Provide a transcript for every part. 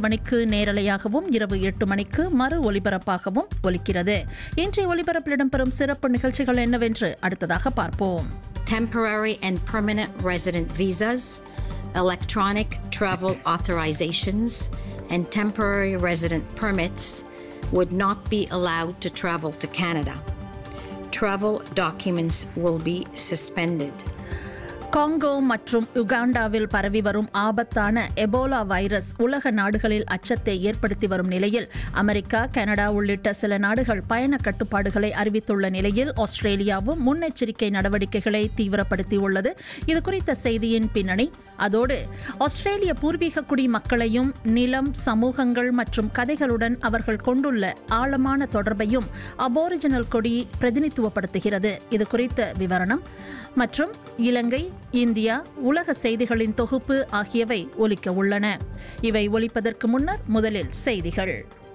மணிக்கு நேரலையாகவும் இரவு எட்டு மணிக்கு மறு ஒலிபரப்பாகவும் ஒலிக்கிறது இன்றைய ஒலிபரப்பில் இடம்பெறும் சிறப்பு நிகழ்ச்சிகள் என்னவென்று அடுத்ததாக பார்ப்போம் temporary and permanent resident visas, electronic travel authorizations, and temporary resident permits would not be allowed to travel to Canada. Travel documents will be suspended. Congo மற்றும் யுகாண்டாவில் பரவி வரும் ஆபத்தான எபோலா வைரஸ் உலக நாடுகளில் அச்சத்தை ஏற்படுத்தி வரும் நிலையில் அமெரிக்கா கனடா உள்ளிட்ட சில நாடுகள் பயண கட்டுப்பாடுகளை அறிவித்துள்ள நிலையில் ஆஸ்திரேலியாவும் முன்னெச்சரிக்கை நடவடிக்கைகளை தீவிரப்படுத்தியுள்ளது இது குறித்த செய்தியின் பின்னணி அதோடு ஆஸ்திரேலிய பூர்வீக குடி மக்களையும் நிலம் சமூகங்கள் மற்றும் கதைகளுடன் அவர்கள் கொண்டுள்ள ஆழமான தொடர்பையும் அபோரிஜினல் கொடி பிரதிநிதித்துவப்படுத்துகிறது இது குறித்த விவரணம் மற்றும் இலங்கை இந்தியா உலக செய்திகளின் தொகுப்பு ஆகியவை ஒலிக்க உள்ளன இவை ஒலிப்பதற்கு முன்னர் முதலில் செய்திகள்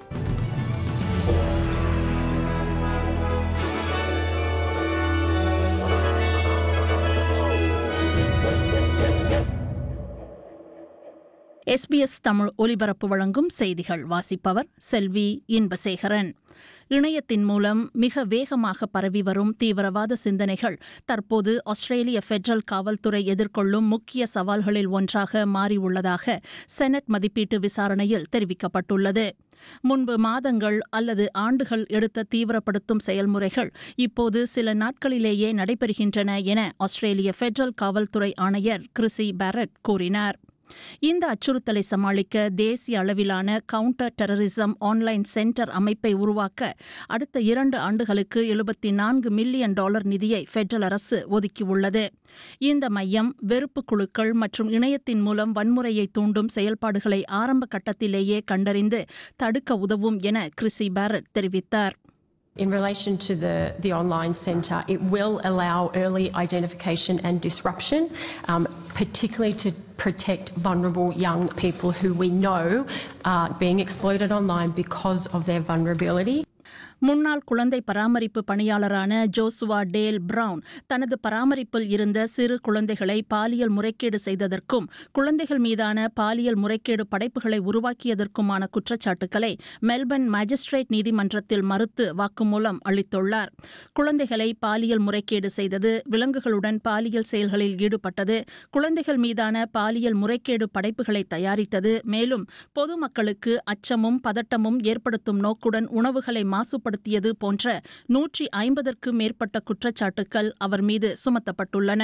எஸ்பிஎஸ் தமிழ் ஒலிபரப்பு வழங்கும் செய்திகள் வாசிப்பவர் செல்வி இன்பசேகரன் இணையத்தின் மூலம் மிக வேகமாக பரவி வரும் தீவிரவாத சிந்தனைகள் தற்போது ஆஸ்திரேலிய பெடரல் காவல்துறை எதிர்கொள்ளும் முக்கிய சவால்களில் ஒன்றாக மாறியுள்ளதாக செனட் மதிப்பீட்டு விசாரணையில் தெரிவிக்கப்பட்டுள்ளது முன்பு மாதங்கள் அல்லது ஆண்டுகள் எடுத்த தீவிரப்படுத்தும் செயல்முறைகள் இப்போது சில நாட்களிலேயே நடைபெறுகின்றன என ஆஸ்திரேலிய பெடரல் காவல்துறை ஆணையர் கிறிசி பேரட் கூறினார் இந்த அச்சுறுத்தலை சமாளிக்க தேசிய அளவிலான கவுண்டர் டெரரிசம் ஆன்லைன் சென்டர் அமைப்பை உருவாக்க அடுத்த இரண்டு ஆண்டுகளுக்கு எழுபத்தி நான்கு மில்லியன் டாலர் நிதியை பெடரல் அரசு ஒதுக்கியுள்ளது இந்த மையம் வெறுப்பு குழுக்கள் மற்றும் இணையத்தின் மூலம் வன்முறையை தூண்டும் செயல்பாடுகளை ஆரம்ப கட்டத்திலேயே கண்டறிந்து தடுக்க உதவும் என கிறிசி பேரட் தெரிவித்தார் In relation to the, the online centre, it will allow early identification and disruption, um, particularly to protect vulnerable young people who we know are being exploited online because of their vulnerability. முன்னாள் குழந்தை பராமரிப்பு பணியாளரான Joshua Dale brown தனது பராமரிப்பில் இருந்த சிறு குழந்தைகளை பாலியல் முறைகேடு செய்ததற்கும் குழந்தைகள் மீதான பாலியல் முறைகேடு படைப்புகளை உருவாக்கியதற்குமான குற்றச்சாட்டுகளை மெல்பர்ன் மேஜிஸ்ட்ரேட் நீதிமன்றத்தில் மறுத்து வாக்குமூலம் அளித்துள்ளார் குழந்தைகளை பாலியல் முறைகேடு செய்தது விலங்குகளுடன் பாலியல் செயல்களில் ஈடுபட்டது குழந்தைகள் மீதான பாலியல் முறைகேடு படைப்புகளை தயாரித்தது மேலும் பொதுமக்களுக்கு அச்சமும் பதட்டமும் ஏற்படுத்தும் நோக்குடன் உணவுகளை மாசுபடுத்தியது போன்ற நூற்றி ஐம்பதற்கும் மேற்பட்ட குற்றச்சாட்டுகள் அவர் மீது சுமத்தப்பட்டுள்ளன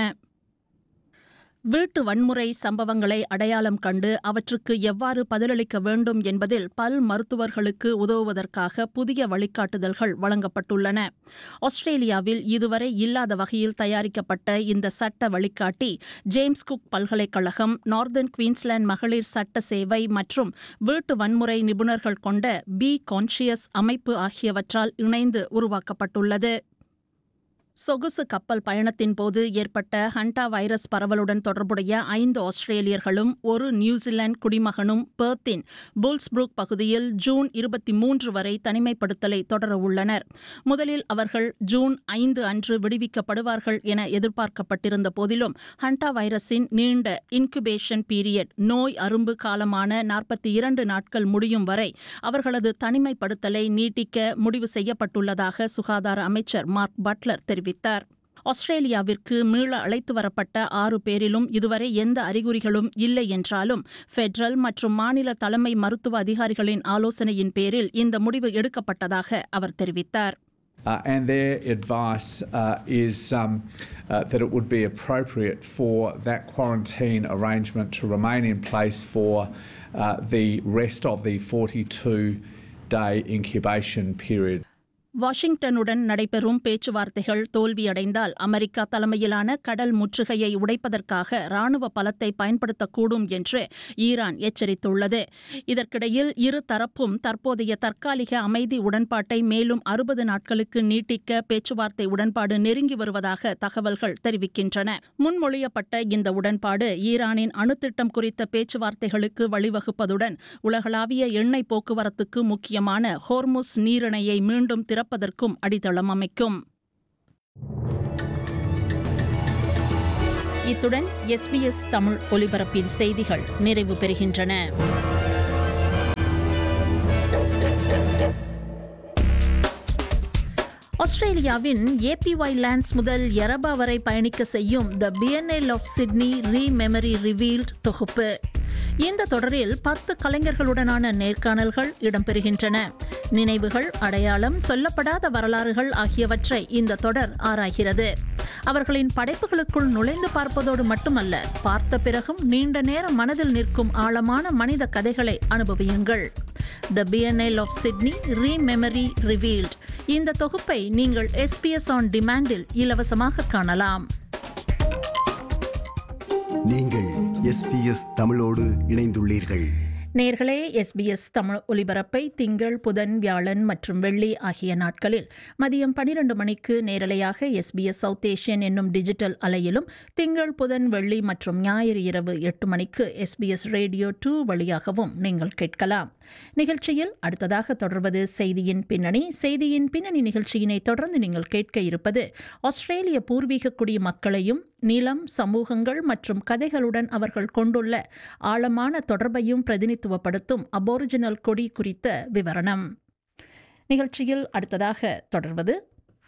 வீட்டு வன்முறை சம்பவங்களை அடையாளம் கண்டு அவற்றுக்கு எவ்வாறு பதிலளிக்க வேண்டும் என்பதில் பல் மருத்துவர்களுக்கு உதவுவதற்காக புதிய வழிகாட்டுதல்கள் வழங்கப்பட்டுள்ளன ஆஸ்திரேலியாவில் இதுவரை இல்லாத வகையில் தயாரிக்கப்பட்ட இந்த சட்ட வழிகாட்டி ஜேம்ஸ் குக் பல்கலைக்கழகம் நார்தர்ன் குவீன்ஸ்லாந்து மகளிர் சட்ட சேவை மற்றும் வீட்டு வன்முறை நிபுணர்கள் கொண்ட பி கான்ஷியஸ் அமைப்பு ஆகியவற்றால் இணைந்து உருவாக்கப்பட்டுள்ளது சொகுசு கப்பல் பயணத்தின் போது ஏற்பட்ட ஹண்டா வைரஸ் பரவலுடன் தொடர்புடைய ஐந்து ஆஸ்திரேலியர்களும் ஒரு நியூசிலாந்து குடிமகனும் பெர்த்தின் புல்ஸ்புரூக் பகுதியில் ஜூன் இருபத்தி மூன்று வரை தனிமைப்படுத்தலை தொடரவுள்ளனர் முதலில் அவர்கள் ஜூன் ஐந்து அன்று விடுவிக்கப்படுவார்கள் என எதிர்பார்க்கப்பட்டிருந்த போதிலும் ஹண்டா வைரஸின் நீண்ட இன்குபேஷன் பீரியட் நோய் அரும்பு காலமான நாற்பத்தி இரண்டு நாட்கள் முடியும் வரை அவர்களது தனிமைப்படுத்தலை நீட்டிக்க முடிவு செய்யப்பட்டுள்ளதாக சுகாதார அமைச்சர் மார்க் பட்லர் தெரிவித்தார் தெரிவித்தார் ஆஸ்திரேலியாவிற்கு மீள அழைத்து வரப்பட்ட ஆறு பேரிலும் இதுவரை எந்த அறிகுறிகளும் இல்லை என்றாலும் பெடரல் மற்றும் மாநில தலைமை மருத்துவ அதிகாரிகளின் ஆலோசனையின் பேரில் இந்த முடிவு எடுக்கப்பட்டதாக அவர் தெரிவித்தார் Uh, and their advice uh, is um, uh, that it would be appropriate for that quarantine arrangement to remain in place for the rest of the 42 day incubation period. வாஷிங்டனுடன் நடைபெறும் பேச்சுவார்த்தைகள் தோல்வியடைந்தால் அமெரிக்கா தலைமையிலான கடல் முற்றுகையை உடைப்பதற்காக ராணுவ பலத்தை பயன்படுத்தக்கூடும் என்று ஈரான் எச்சரித்துள்ளது இதற்கிடையில் இரு தரப்பும் தற்போதைய தற்காலிக அமைதி உடன்பாட்டை மேலும் அறுபது நாட்களுக்கு நீட்டிக்க பேச்சுவார்த்தை உடன்பாடு நெருங்கி வருவதாக தகவல்கள் தெரிவிக்கின்றன முன்மொழியப்பட்ட இந்த உடன்பாடு ஈரானின் அணுத்திட்டம் குறித்த பேச்சுவார்த்தைகளுக்கு வழிவகுப்பதுடன் உலகளாவிய எண்ணெய் போக்குவரத்துக்கு முக்கியமான ஹோர்முஸ் நீரிணையை மீண்டும் திறப்பதற்கும் அடித்தளம் அமைக்கும் இத்துடன் எஸ்பிஎஸ் தமிழ் ஒலிபரப்பின் செய்திகள் நிறைவு பெறுகின்றன ஆஸ்திரேலியாவின் ஏபிஒய் லேண்ட்ஸ் முதல் எரபா வரை பயணிக்க செய்யும் the P N L of Sydney re memory revealed தொகுப்பு இந்த தொடரில் பத்து கலைஞர்களுடனான நேர்காணல்கள் இடம்பெறுகின்றன நினைவுகள் அடையாளம் சொல்லப்படாத வரலாறுகள் ஆகியவற்றை இந்த தொடர் ஆராய்கிறது அவர்களின் படைப்புகளுக்குள் நுழைந்து பார்ப்பதோடு மட்டுமல்ல பார்த்த பிறகும் நீண்ட நேரம் மனதில் நிற்கும் ஆழமான மனித கதைகளை அனுபவியுங்கள் the P N L of Sydney re memory revealed இந்த தொகுப்பை நீங்கள் எஸ்பிஎஸ் ஆன் டிமாண்டில் இலவசமாக காணலாம் நீங்கள் எஸ்பிஎஸ் தமிழோடு இணைந்துள்ளீர்கள் நேர்களே எஸ்பிஎஸ் தமிழ் ஒலிபரப்பை திங்கள் புதன் வியாழன் மற்றும் வெள்ளி ஆகிய நாட்களில் மதியம் பனிரெண்டு மணிக்கு நேரலையாக எஸ்பிஎஸ் சவுத் ஏஷியன் என்னும் டிஜிட்டல் அலையிலும் திங்கள் புதன் வெள்ளி மற்றும் ஞாயிறு இரவு எட்டு மணிக்கு எஸ்பிஎஸ் ரேடியோ டூ வழியாகவும் நீங்கள் கேட்கலாம் நிகழ்ச்சியில் அடுத்ததாக தொடர்வது செய்தியின் பின்னணி செய்தியின் பின்னணி நிகழ்ச்சியினை தொடர்ந்து நீங்கள் கேட்க இருப்பது ஆஸ்திரேலிய பூர்வீக குடி மக்களையும் நிலம் சமூகங்கள் மற்றும் கதைகளுடன் அவர்கள் கொண்டுள்ள ஆழமான தொடர்பையும் பிரதிநிதித்துவப்படுத்தும் அபோரிஜினல் கொடி குறித்த விவரணம் நிகழ்ச்சியில் அடுத்ததாக தொடர்வது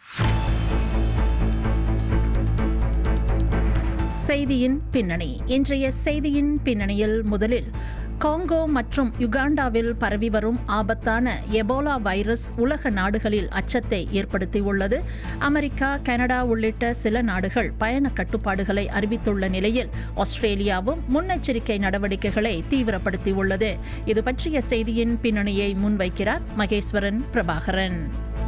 செய்தியின் பின்னணி இன்றைய செய்தியின் பின்னணியில் முதலில் காங்கோ மற்றும் யுகாண்டாவில் பரவி வரும் ஆபத்தான எபோலா வைரஸ் உலக நாடுகளில் அச்சத்தை ஏற்படுத்தியுள்ளது அமெரிக்கா கனடா உள்ளிட்ட சில நாடுகள் பயண கட்டுப்பாடுகளை அறிவித்துள்ள நிலையில் ஆஸ்திரேலியாவும் முன்னெச்சரிக்கை நடவடிக்கைகளை தீவிரப்படுத்தியுள்ளது இது பற்றிய செய்தியின் பின்னணியை முன்வைக்கிறார் மகேஸ்வரன் பிரபாகரன்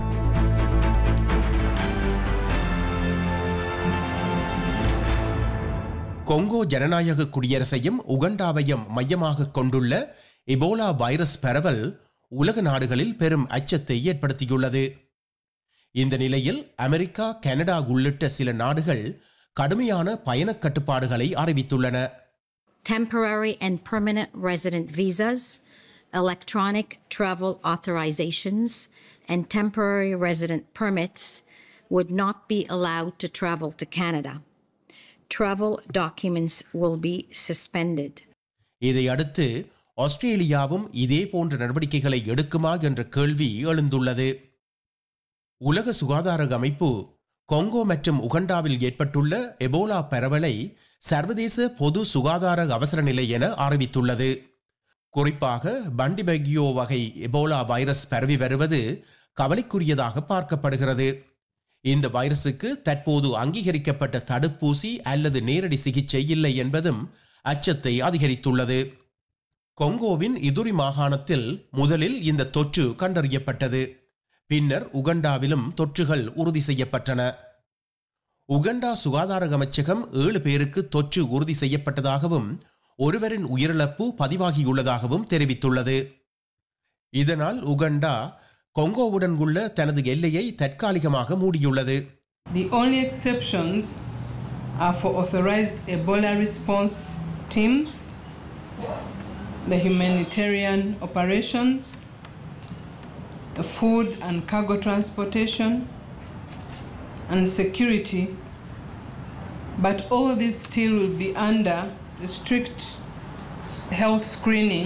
கொங்கோ ஜனநாயக குடியரசையும் உகண்டாவையும் மையமாக கொண்டுள்ள எபோலா வைரஸ் பரவல் உலக நாடுகளில் பெரும் அச்சத்தை ஏற்படுத்தியுள்ளது இந்த நிலையில் அமெரிக்கா கனடா உள்ளிட்ட சில நாடுகள் கடுமையான பயணக் கட்டுப்பாடுகளை அறிவித்துள்ளன temporary and permanent resident visas, electronic travel authorizations, and temporary resident permits would not be allowed to travel to Canada. Travel documents will be suspended. இதை அடுத்து ஆஸ்திரேலியாவும் இதே போன்ற நடவடிக்கைகளை எடுக்குமா என்ற கேள்வி எழுந்துள்ளது உலக சுகாதார அமைப்பு கொங்கோ மற்றும் உகண்டாவில் ஏற்பட்டுள்ள எபோலா பரவலை சர்வதேச பொது சுகாதார அவசர நிலை என அறிவித்துள்ளது குறிப்பாக பண்டிபெகியோ வகை எபோலா வைரஸ் பரவி வருவது கவலைக்குரியதாக பார்க்கப்படுகிறது இந்த வைரசுக்கு தற்போது அங்கீகரிக்கப்பட்ட தடுப்பூசி அல்லது நேரடி சிகிச்சை இல்லை என்பதும் அச்சத்தை அதிகரித்துள்ளது கொங்கோவின் இதுரி மாகாணத்தில் முதலில் இந்த தொற்று கண்டறியப்பட்டது பின்னர் உகண்டாவிலும் தொற்றுகள் உறுதி செய்யப்பட்டன உகண்டா சுகாதார அமைச்சகம் ஏழு பேருக்கு தொற்று உறுதி செய்யப்பட்டதாகவும் ஒருவரின் உயிரிழப்பு பதிவாகியுள்ளதாகவும் தெரிவித்துள்ளது இதனால் உகண்டா கொங்கோவுடன் உள்ள தனது எல்லையை தற்காலிகமாக மூடியுள்ளது The only exceptions are for authorized Ebola response teams, the humanitarian operations, the food and cargo transportation, and security. But all these still will be under the strict s- health screening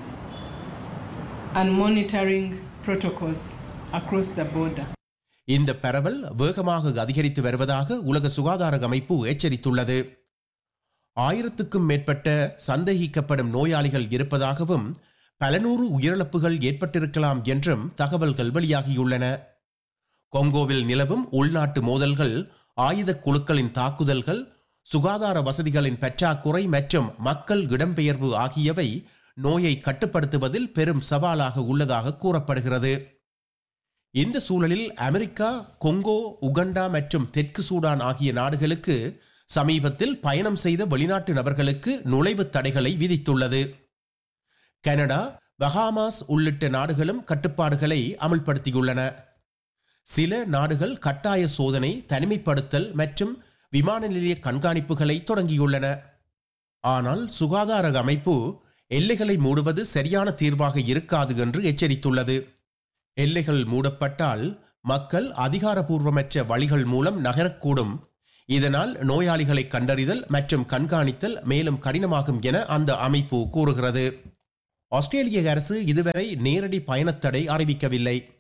and monitoring protocols across the border. இந்த பரவல் வேகமாக அதிகரித்து வருவதாக உலக சுகாதார அமைப்பு எச்சரித்துள்ளது ஆயிரத்துக்கும் மேற்பட்ட சந்தேகிக்கப்படும் நோயாளிகள் இருப்பதாகவும் பல நூறு உயிரிழப்புகள் ஏற்பட்டிருக்கலாம் என்றும் தகவல்கள் வெளியாகியுள்ளன கொங்கோவில் நிலவும் உள்நாட்டு மோதல்கள் ஆயுதக் குழுக்களின் தாக்குதல்கள் சுகாதார வசதிகளின் பற்றாக்குறை மற்றும் மக்கள் இடம்பெயர்வு ஆகியவை நோயை கட்டுப்படுத்துவதில் பெரும் சவாலாக உள்ளதாக கூறப்படுகிறது இந்த சூழலில் அமெரிக்கா கொங்கோ உகண்டா மற்றும் தெற்கு சூடான் ஆகிய நாடுகளுக்கு சமீபத்தில் பயணம் செய்த வெளிநாட்டு நபர்களுக்கு நுழைவுத் தடைகளை விதித்துள்ளது கனடா பஹாமாஸ் உள்ளிட்ட நாடுகளும் கட்டுப்பாடுகளை அமல்படுத்தியுள்ளன சில நாடுகள் கட்டாய சோதனை தனிமைப்படுத்தல் மற்றும் விமான நிலைய கண்காணிப்புகளை தொடங்கியுள்ளன ஆனால் சுகாதார அமைப்பு எல்லைகளை மூடுவது சரியான தீர்வாக இருக்காது என்று எச்சரித்துள்ளது எல்லைகள் மூடப்பட்டால் மக்கள் அதிகாரபூர்வமற்ற வழிகள் மூலம் நகரக்கூடும் இதனால் நோயாளிகளை கண்டறிதல் மற்றும் கண்காணித்தல் மேலும் கடினமாகும் என அந்த அமைப்பு கூறுகிறது ஆஸ்திரேலிய அரசு இதுவரை நேரடி பயணத்தடை அறிவிக்கவில்லை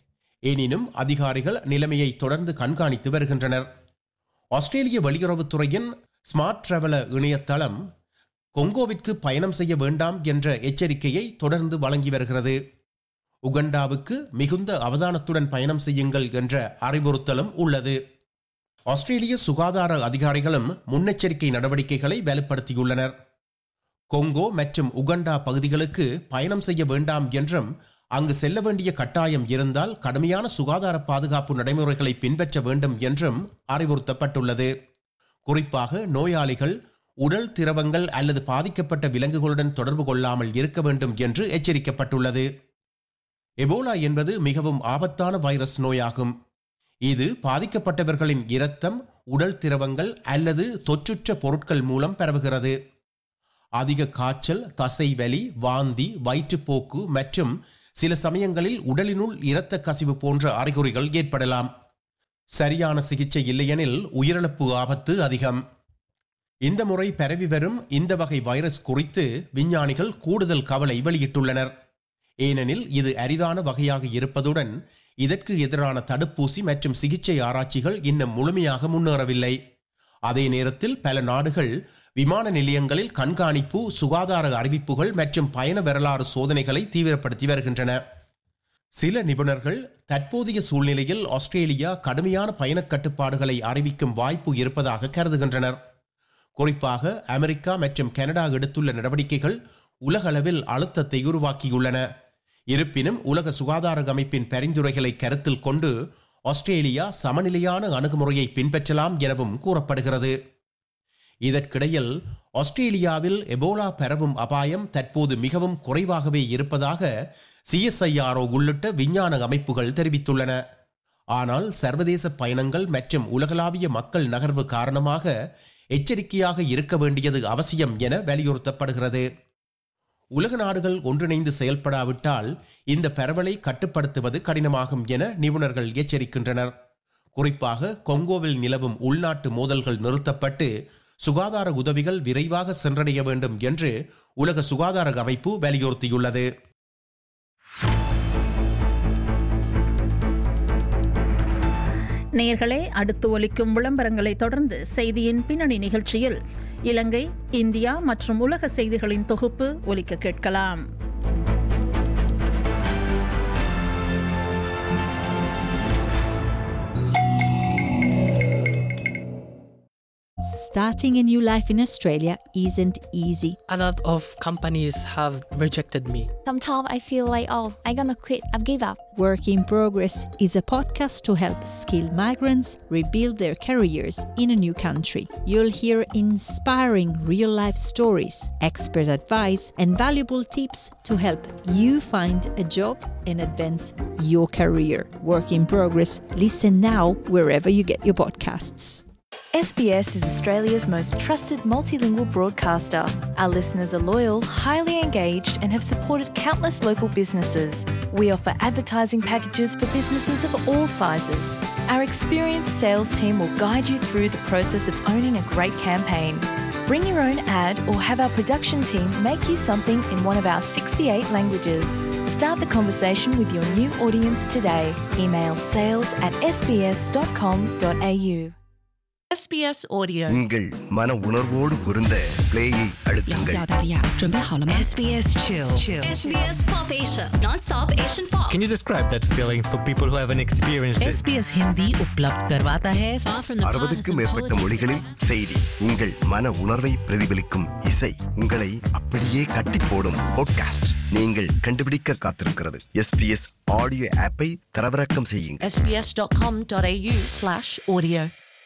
எனினும் அதிகாரிகள் நிலைமையை தொடர்ந்து கண்காணித்து வருகின்றனர் ஆஸ்திரேலிய வெளியுறவுத்துறையின் ஸ்மார்ட் டிராவல இணையதளம் கொங்கோவிற்கு பயணம் செய்ய வேண்டாம் என்ற எச்சரிக்கையை தொடர்ந்து வழங்கி வருகிறது உகண்டாவுக்கு மிகுந்த அவதானத்துடன் பயணம் செய்யுங்கள் என்ற அறிவுறுத்தலும் உள்ளது ஆஸ்திரேலிய சுகாதார அதிகாரிகளும் முன்னெச்சரிக்கை நடவடிக்கைகளை வலுப்படுத்தியுள்ளனர் கொங்கோ மற்றும் உகண்டா பகுதிகளுக்கு பயணம் செய்ய வேண்டாம் என்றும் அங்கு செல்ல வேண்டிய கட்டாயம் இருந்தால் கடுமையான சுகாதார பாதுகாப்பு நடைமுறைகளை பின்பற்ற வேண்டும் என்றும் அறிவுறுத்தப்பட்டுள்ளது குறிப்பாக நோயாளிகள் உடல் திரவங்கள் அல்லது பாதிக்கப்பட்ட விலங்குகளுடன் தொடர்பு கொள்ளாமல் இருக்க வேண்டும் என்று எச்சரிக்கப்பட்டுள்ளது எபோலா என்பது மிகவும் ஆபத்தான வைரஸ் நோயாகும் இது பாதிக்கப்பட்டவர்களின் இரத்தம் உடல் திரவங்கள் அல்லது தொற்றுற்ற பொருட்கள் மூலம் பரவுகிறது அதிக காய்ச்சல் தசை வலி வாந்தி வயிற்றுப்போக்கு மற்றும் சில சமயங்களில் உடலினுள் இரத்த கசிவு போன்ற அறிகுறிகள் ஏற்படலாம் சரியான சிகிச்சை இல்லையெனில் உயிரிழப்பு ஆபத்து அதிகம் இந்த முறை பரவி வரும் இந்த வகை வைரஸ் குறித்து விஞ்ஞானிகள் கூடுதல் கவலை வெளியிட்டுள்ளனர் ஏனெனில் இது அரிதான வகையாக இருப்பதுடன் இதற்கு எதிரான தடுப்பூசி மற்றும் சிகிச்சை ஆராய்ச்சிகள் இன்னும் முழுமையாக முன்னேறவில்லை அதே நேரத்தில் பல நாடுகள் விமான நிலையங்களில் கண்காணிப்பு சுகாதார அறிவிப்புகள் மற்றும் பயண வரலாறு சோதனைகளை தீவிரப்படுத்தி வருகின்றன சில நிபுணர்கள் தற்போதைய சூழ்நிலையில் ஆஸ்திரேலியா கடுமையான பயணக் கட்டுப்பாடுகளை அறிவிக்கும் வாய்ப்பு இருப்பதாக கருதுகின்றனர் குறிப்பாக அமெரிக்கா மற்றும் கனடா எடுத்துள்ள நடவடிக்கைகள் உலகளவில் அழுத்தத்தை உருவாக்கியுள்ளன இருப்பினும் உலக சுகாதார அமைப்பின் பரிந்துரைகளை கருத்தில் கொண்டு ஆஸ்திரேலியா சமநிலையான அணுகுமுறையை பின்பற்றலாம் எனவும் கூறப்படுகிறது இதற்கிடையில் ஆஸ்திரேலியாவில் எபோலா பரவும் அபாயம் தற்போது மிகவும் குறைவாகவே இருப்பதாக சிஎஸ்ஐஆர்ஓ உள்ளிட்ட விஞ்ஞான அமைப்புகள் தெரிவித்துள்ளன ஆனால் சர்வதேச பயணங்கள் மற்றும் உலகளாவிய மக்கள் நகர்வு காரணமாக எச்சரிக்கையாக இருக்க வேண்டியது அவசியம் என வலியுறுத்தப்படுகிறது உலக நாடுகள் ஒன்றிணைந்து செயல்படாவிட்டால் இந்த பரவலை கட்டுப்படுத்துவது கடினமாகும் என நிபுணர்கள் எச்சரிக்கின்றனர் குறிப்பாக கொங்கோவில் நிலவும் உள்நாட்டு மோதல்கள் நிறுத்தப்பட்டு சுகாதார உதவிகள் விரைவாக சென்றடைய வேண்டும் என்று உலக சுகாதார அமைப்பு வலியுறுத்தியுள்ளது நேர்களே அடுத்து ஒலிக்கும் விளம்பரங்களை தொடர்ந்து செய்தியின் பின்னணி நிகழ்ச்சியில் இலங்கை இந்தியா மற்றும் உலக செய்திகளின் தொகுப்பு ஒலிக்க கேட்கலாம் Starting a new life in Australia isn't easy. A lot of companies have rejected me. Sometimes I feel like, oh, I'm gonna quit, I've give up. Work in Progress is a podcast to help skilled migrants rebuild their careers in a new country. You'll hear inspiring real life stories, expert advice, and valuable tips to help you find a job and advance your career. Work in Progress. Listen now wherever you get your podcasts. SBS is Australia's most trusted multilingual broadcaster. Our listeners are loyal, highly engaged, and have supported countless local businesses. We offer advertising packages for businesses of all sizes. Our experienced sales team will guide you through the process of owning a great campaign. Bring your own ad or have our production team make you something in one of our 68 languages. Start the conversation with your new audience today. Email sales at sbs.com.au. SBS Audio. உங்கள் மன உணர்வோடு பொருந்த பிளேயை அழுத்துங்கள் SBS Chill. SBS Pop Asia, non-stop Asian pop. Can you describe that feeling for people who haven't experienced it? SBS Hindi उपलब्ध करवाता है அறுபதுக்கும் மேற்பட்ட மொழிகளில் செய்தி உங்கள் மன உணர்வை பிரதிபலிக்கும் இசை உங்களை அப்படியே கட்டி போடும் பாட்காஸ்ட் நீங்கள் கண்டுபிடிக்க காத்திருக்கிறது எஸ்பிஎஸ் ஆடியோ ஆப்பை தரவிறக்கம் செய்யுங்கள் sbs.com.au slash audio.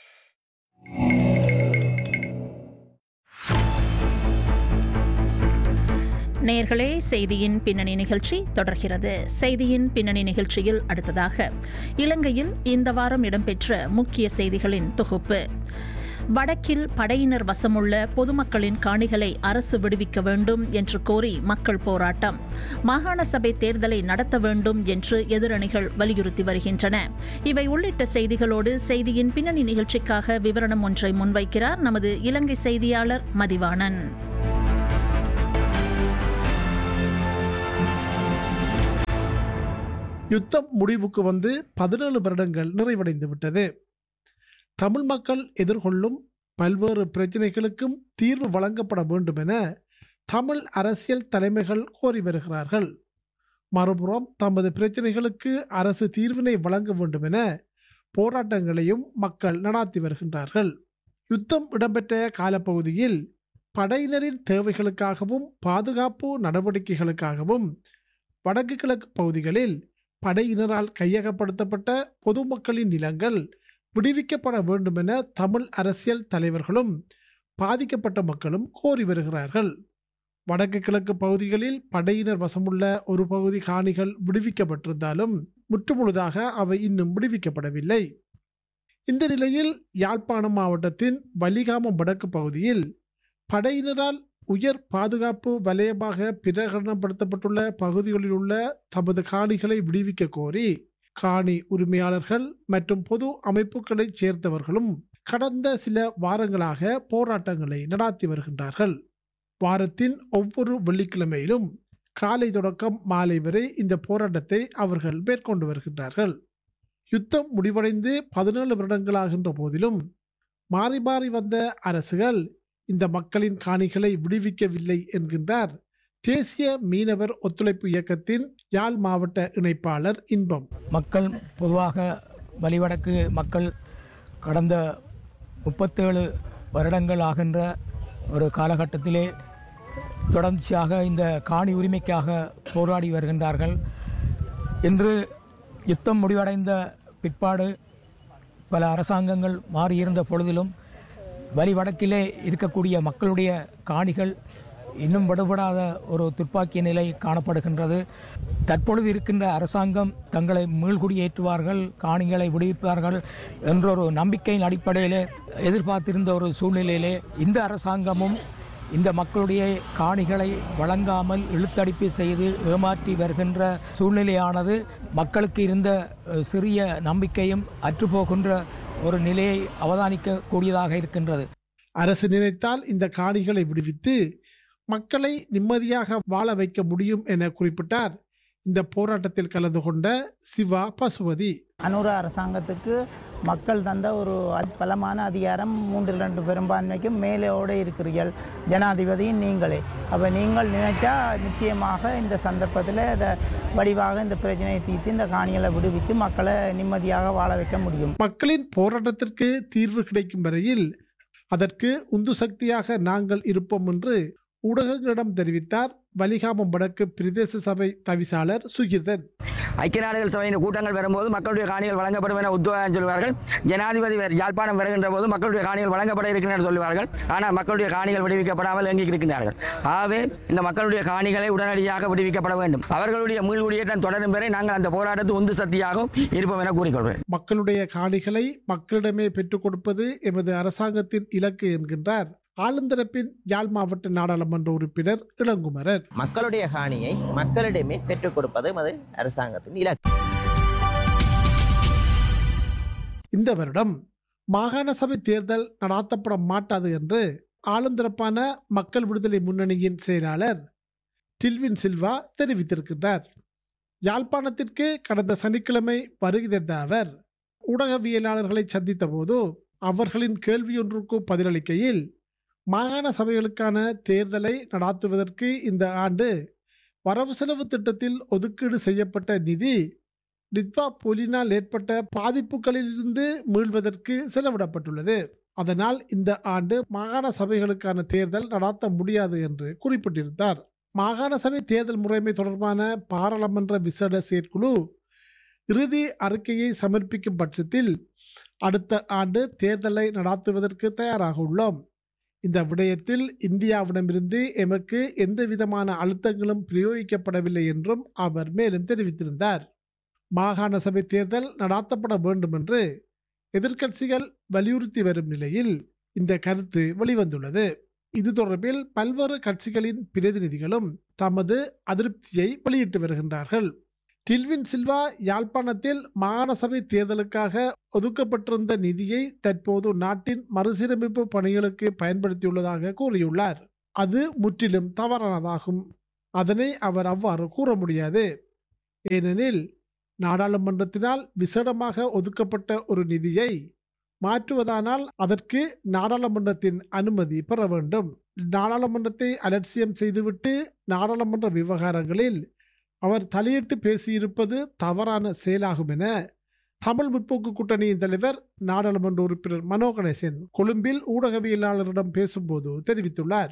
நேர்களே செய்தியின் பின்னணி நிகழ்ச்சி தொடர்கிறது செய்தியின் பின்னணி நிகழ்ச்சியில் அடுத்ததாக இலங்கையில் இந்த வாரம் இடம்பெற்ற முக்கிய செய்திகளின் தொகுப்பு வடக்கில் படையினர் வசமுள்ள பொதுமக்களின் காணிகளை அரசு விடுவிக்க வேண்டும் என்று கோரி மக்கள் போராட்டம் மாகாண சபை தேர்தலை நடத்த வேண்டும் என்று எதிரணிகள் வலியுறுத்தி வருகின்றன இவை உள்ளிட்ட செய்திகளோடு செய்தியின் பின்னணி நிகழ்ச்சிக்காக விவரணம் ஒன்றை முன்வைக்கிறார் நமது இலங்கை செய்தியாளர் மதிவாணன் யுத்தம் முடிவுக்கு வந்து பதினேழு வருடங்கள் நிறைவடைந்து விட்டது தமிழ் மக்கள் எதிர்கொள்ளும் பல்வேறு பிரச்சனைகளுக்கும் தீர்வு வழங்கப்பட வேண்டும் என தமிழ் அரசியல் தலைமைகள் கோரி வருகிறார்கள் மறுபுறம் தமது பிரச்சனைகளுக்கு அரசு தீர்வினை வழங்க வேண்டும் என போராட்டங்களையும் மக்கள் நடாத்தி வருகின்றார்கள் யுத்தம் இடம்பெற்ற காலப்பகுதியில் படையினரின் தேவைகளுக்காகவும் பாதுகாப்பு நடவடிக்கைகளுக்காகவும் வடக்கு கிழக்கு பகுதிகளில் படையினரால் கையகப்படுத்தப்பட்ட பொதுமக்களின் நிலங்கள் விடுவிக்கப்பட வேண்டும் என தமிழ் அரசியல் தலைவர்களும் பாதிக்கப்பட்ட மக்களும் கோரி வருகிறார்கள் வடக்கு கிழக்கு பகுதிகளில் படையினர் வசமுள்ள ஒரு பகுதி காணிகள் விடுவிக்கப்பட்டிருந்தாலும் முற்றுமுழுதாக அவை இன்னும் விடுவிக்கப்படவில்லை இந்த நிலையில் யாழ்ப்பாணம் மாவட்டத்தின் வலிகாமம் வடக்கு பகுதியில் படையினரால் உயர் பாதுகாப்பு வலயமாக பிரகடனப்படுத்தப்பட்டுள்ள பகுதிகளில் உள்ள தமது காணிகளை விடுவிக்க கோரி காணி உரிமையாளர்கள் மற்றும் பொது அமைப்புகளைச் சேர்ந்தவர்களும் கடந்த சில வாரங்களாக போராட்டங்களை நடாத்தி வருகின்றார்கள் வாரத்தின் ஒவ்வொரு வெள்ளிக்கிழமையிலும் காலை தொடக்கம் மாலை வரை இந்த போராட்டத்தை அவர்கள் மேற்கொண்டு வருகின்றார்கள் யுத்தம் முடிவடைந்து பதினேழு வருடங்களாகின்ற போதிலும் மாறி மாறி வந்த அரசுகள் இந்த மக்களின் காணிகளை விடுவிக்கவில்லை என்கின்றார் தேசிய மீனவர் ஒத்துழைப்பு இயக்கத்தின் யாழ் மாவட்ட இணைப்பாளர் இன்பம் மக்கள் பொதுவாக வலிவடக்கு மக்கள் கடந்த முப்பத்தேழு வருடங்கள் ஆகின்ற ஒரு காலகட்டத்திலே தொடர்ச்சியாக இந்த காணி உரிமைக்காக போராடி வருகின்றார்கள் இன்று யுத்தம் முடிவடைந்த பிற்பாடு பல அரசாங்கங்கள் மாறியிருந்த பொழுதிலும் வலி வடக்கிலே இருக்கக்கூடிய மக்களுடைய காணிகள் இன்னும் விடுபடாத ஒரு துப்பாக்கிய நிலை காணப்படுகின்றது தற்பொழுது இருக்கின்ற அரசாங்கம் தங்களை மீள்குடியேற்றுவார்கள் காணிகளை விடுவிப்பார்கள் என்ற ஒரு நம்பிக்கையின் அடிப்படையிலே எதிர்பார்த்திருந்த ஒரு சூழ்நிலையிலே இந்த அரசாங்கமும் இந்த மக்களுடைய காணிகளை வழங்காமல் இழுத்தடிப்பு செய்து ஏமாற்றி வருகின்ற சூழ்நிலையானது மக்களுக்கு இருந்த அஹ், சிறிய நம்பிக்கையும் அற்றுப்போகின்ற ஒரு நிலையை அவதானிக்கக்கூடியதாக இருக்கின்றது அரசு நினைத்தால் இந்த காணிகளை விடுவித்து மக்களை நிம்மதியாக வாழ வைக்க முடியும் என குறிப்பிட்டார் இந்த போராட்டத்தில் கலந்து கொண்ட சிவா பசுபதி அனுர அரசாங்கத்துக்கு மக்கள் தந்த ஒரு அதி- பலமான அதிகாரம் மூன்றில் ரெண்டு பெரும்பான்மைக்கும் மேலோடு இருக்கிறீர்கள் ஜனாதிபதியும் நீங்களே அப்போ நீங்கள் நினைச்சா நிச்சயமாக இந்த சந்தர்ப்பத்தில் இதை வடிவாக இந்த பிரச்சனையை தீர்த்து இந்த காணிகளை விடுவித்து மக்களை நிம்மதியாக வாழ வைக்க முடியும் மக்களின் போராட்டத்திற்கு தீர்வு கிடைக்கும் வரையில் அதற்கு உந்து சக்தியாக நாங்கள் இருப்போம் என்று ஊடகங்களிடம் தெரிவித்தார் வலிகாமம் வடக்கு பிரதேச சபை தவிசாளர் சுகிர்தன் ஐக்கிய நாடுகள் சபையின் கூட்டங்கள் வரும்போது மக்களுடைய காணிகள் வழங்கப்படும் என உத்தரவாதம் சொல்வார்கள் ஜனாதிபதி வர்- யாழ்ப்பாணம் வருகின்ற போது மக்களுடைய காணிகள் வழங்கப்பட இருக்கின்றன என்று சொல்வார்கள் ஆனால் மக்களுடைய காணிகள் விடுவிக்கப்படாமல் எங்கி இருக்கின்றார்கள் ஆகவே இந்த மக்களுடைய காணிகளை உடனடியாக விடுவிக்கப்பட வேண்டும் அவர்களுடைய மீள்குடியேற்றம் தொடரும் வரை நாங்கள் அந்த போராட்டத்தை உந்து சக்தியாகவும் இருப்போம் என கூறிக்கொள்வேன் மக்களுடைய காணிகளை மக்களிடமே பெற்றுக் கொடுப்பது எமது அரசாங்கத்தின் இலக்கு என்கின்றார் ஆளுந்தரப்பின் யாழ் மாவட்ட நாடாளுமன்ற உறுப்பினர் இளங்குமரர் மக்களுடைய காணியை மக்களிடமே பெற்றுக் கொடுப்பது அது அரசாங்கத்தின் இலக்கு இந்த வருடம் மாகாண சபை தேர்தல் நடாத்தப்பட மாட்டாது என்று ஆளுந்தரப்பான மக்கள் விடுதலை முன்னணியின் செயலாளர் டில்வின் சில்வா தெரிவித்திருக்கின்றார் யாழ்ப்பாணத்திற்கு கடந்த சனிக்கிழமை வருகை தந்த அவர் ஊடகவியலாளர்களை சந்தித்த போது அவர்களின் கேள்வியொன்றுக்கு பதிலளிக்கையில் மாகாண சபைகளுக்கான தேர்தலை நடாத்துவதற்கு இந்த ஆண்டு வரவு செலவு திட்டத்தில் ஒதுக்கீடு செய்யப்பட்ட நிதி நித்வா புலினால் ஏற்பட்ட பாதிப்புகளிலிருந்து மீள்வதற்கு செலவிடப்பட்டுள்ளது அதனால் இந்த ஆண்டு மாகாண சபைகளுக்கான தேர்தல் நடாத்த முடியாது என்று குறிப்பிட்டிருந்தார் மாகாண சபை தேர்தல் முறைமை தொடர்பான பாராளுமன்ற விசேட செயற்குழு இறுதி அறிக்கையை சமர்ப்பிக்கும் பட்சத்தில் அடுத்த ஆண்டு தேர்தலை நடாத்துவதற்கு தயாராக உள்ளோம் இந்த விடயத்தில் இந்தியாவிடமிருந்து எமக்கு எந்த விதமான அழுத்தங்களும் பிரயோகிக்கப்படவில்லை என்றும் அவர் மேலும் தெரிவித்திருந்தார் மாகாண சபை தேர்தல் நடாத்தப்பட வேண்டும் என்று எதிர்க்கட்சிகள் வலியுறுத்தி வரும் நிலையில் இந்த கருத்து வெளிவந்துள்ளது இது தொடர்பில் பல்வேறு கட்சிகளின் பிரதிநிதிகளும் தமது அதிருப்தியை வெளியிட்டு வருகின்றார்கள் டில்வின் சில்வா யாழ்ப்பாணத்தில் மாகாண சபை தேர்தலுக்காக ஒதுக்கப்பட்டிருந்த நிதியை தற்போது நாட்டின் மறுசீரமைப்பு பணிகளுக்கு பயன்படுத்தியுள்ளதாக கூறியுள்ளார் அது முற்றிலும் தவறானதாகும் அதனை அவர் அவ்வாறு கூற முடியாது ஏனெனில் நாடாளுமன்றத்தினால் விசேடமாக ஒதுக்கப்பட்ட ஒரு நிதியை மாற்றுவதானால் அதற்கு நாடாளுமன்றத்தின் அனுமதி பெற வேண்டும் நாடாளுமன்றத்தை அலட்சியம் செய்துவிட்டு நாடாளுமன்ற விவகாரங்களில் அவர் தலையிட்டு பேசியிருப்பது தவறான செயலாகும் என தமிழ் முற்போக்கு கூட்டணியின் தலைவர் நாடாளுமன்ற உறுப்பினர் மனோ கணேசன் கொழும்பில் ஊடகவியலாளரிடம் பேசும்போது தெரிவித்துள்ளார்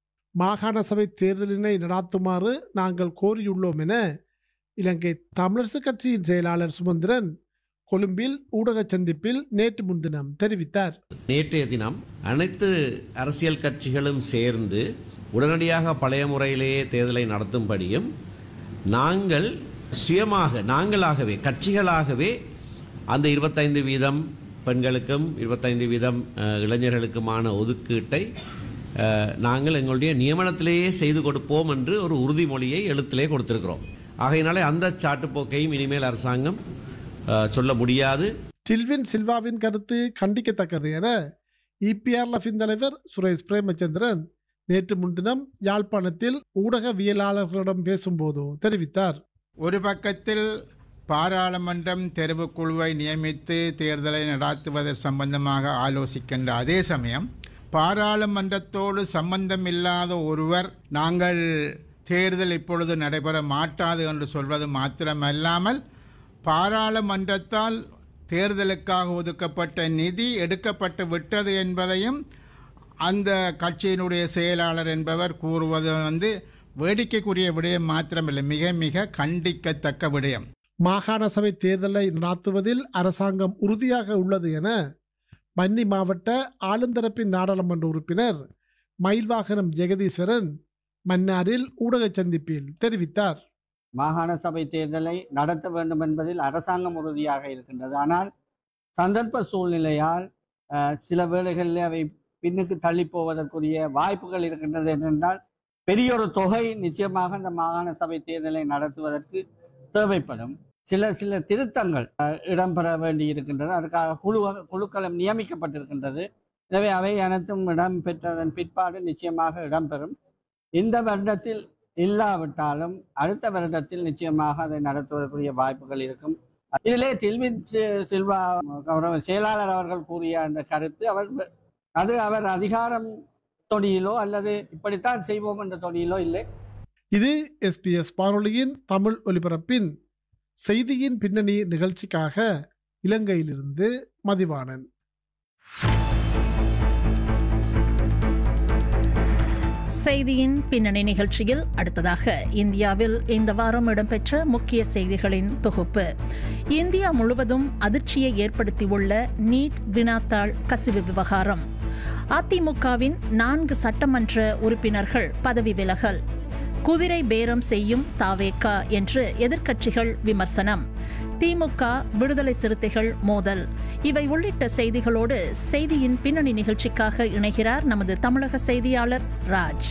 மாகாண சபை தேர்தலினை நடாத்துமாறு நாங்கள் கோரியுள்ளோம் என இலங்கை தமிழரசு கட்சியின் செயலாளர் சுமந்திரன் கொழும்பில் ஊடக சந்திப்பில் நேற்று முன்தினம் தெரிவித்தார் நேற்றைய தினம் அனைத்து அரசியல் கட்சிகளும் சேர்ந்து உடனடியாக பழைய முறையிலேயே தேர்தலை நடத்தும்படியும் நாங்கள் சுயமாக நாங்களாகவே கட்சிகளாகவே அந்த இருபத்தைந்து வீதம் பெண்களுக்கும் இருபத்தைந்து வீதம் அஹ், இளைஞர்களுக்குமான ஒதுக்கீட்டை அஹ், நாங்கள் எங்களுடைய நியமனத்திலேயே செய்து கொடுப்போம் என்று ஒரு உறுதிமொழியை எழுத்திலே கொடுத்திருக்கிறோம் ஆகையினாலே அந்த சாட்டுப்போக்கையும் இனிமேல் அரசாங்கம் அஹ், சொல்ல முடியாது டில்வின் சில்வாவின் கருத்து கண்டிக்கத்தக்கது என இபிஆர்எஃபின் தலைவர் சுரேஷ் பிரேமச்சந்திரன் நேற்று முன்தினம் யாழ்ப்பாணத்தில் ஊடகவியலாளர்களிடம் பேசும்போது தெரிவித்தார் ஒரு பக்கத்தில் பாராளுமன்றம் தெரிவுக்குழுவை நியமித்து தேர்தலை நடாத்துவது சம்பந்தமாக ஆலோசிக்கின்ற அதே சமயம் பாராளுமன்றத்தோடு சம்பந்தம் இல்லாத ஒருவர் நாங்கள் தேர்தல் இப்பொழுது நடைபெற மாட்டாது என்று சொல்வது மாத்திரமல்லாமல் பாராளுமன்றத்தால் தேர்தலுக்காக ஒதுக்கப்பட்ட நிதி எடுக்கப்பட்டு விட்டது என்பதையும் அந்த கட்சியினுடைய செயலாளர் என்பவர் கூறுவது வந்து வேடிக்கைக்குரிய விடயம் மாத்திரமில்லை மிக மிக கண்டிக்கத்தக்க விடயம் மாகாண சபை தேர்தலை நடாத்துவதில் அரசாங்கம் உறுதியாக உள்ளது என வன்னி மாவட்ட ஆளுந்தரப்பின் நாடாளுமன்ற உறுப்பினர் மயில்வாகனம் ஜெகதீஸ்வரன் மன்னாரில் ஊடக சந்திப்பில் தெரிவித்தார் மாகாண சபை தேர்தலை நடத்த வேண்டும் என்பதில் அரசாங்கம் உறுதியாக இருக்கின்றது ஆனால் சந்தர்ப்ப சூழ்நிலையால் அஹ், சில வேளைகளில் அவை பின்னுக்கு தள்ளி போவதற்குரிய வாய்ப்புகள் இருக்கின்றது என்றால் பெரிய ஒரு தொகை நிச்சயமாக இந்த மாகாண சபை தேர்தலை நடத்துவதற்கு தேவைப்படும் சில சில திருத்தங்கள் அஹ், இடம்பெற வேண்டி இருக்கின்றது அதுக்காக குழு குழுக்களும் நியமிக்கப்பட்டிருக்கின்றது எனவே அவை அனைத்தும் இடம்பெற்றதன் பிற்பாடு நிச்சயமாக இடம்பெறும் இந்த வருடத்தில் இல்லாவிட்டாலும் அடுத்த வருடத்தில் நிச்சயமாக அதை நடத்துவதற்குரிய வாய்ப்புகள் இருக்கும் இதிலே தில்வின் சி- சில்வா கௌரவ செயலாளர் அவர்கள் கூறிய அந்த கருத்து அவர் அது அவர் அதிகாரம் தொடியிலோ அல்லது இப்படித்தான் செய்வோம் என்ற தொடியிலோ இல்லை இது எஸ்பிஎஸ் வானொலியின் தமிழ் ஒலிபரப்பின் செய்தியின் பின்னணி நிகழ்ச்சிக்காக இலங்கையிலிருந்து மதிவாணன் செய்தியின் பின்னணி நிகழ்ச்சியில் அடுத்ததாக இந்தியாவில் இந்த வாரம் இடம்பெற்ற முக்கிய செய்திகளின் தொகுப்பு இந்தியா முழுவதும் அதிர்ச்சியை ஏற்படுத்தியுள்ள நீட் வினாத்தாள் கசிவு விவகாரம் அதிமுகவின் நான்கு சட்டமன்ற உறுப்பினர்கள் பதவி விலகல் குதிரை பேரம் செய்யும் தாவேகா என்று எதிர்க்கட்சிகள் விமர்சனம் திமுக விடுதலை சிறுத்தைகள் மோதல் இவை உள்ளிட்ட செய்திகளோடு செய்தியின் பின்னணி நிகழ்ச்சிக்காக இணைகிறார் நமது தமிழக செய்தியாளர் ராஜ்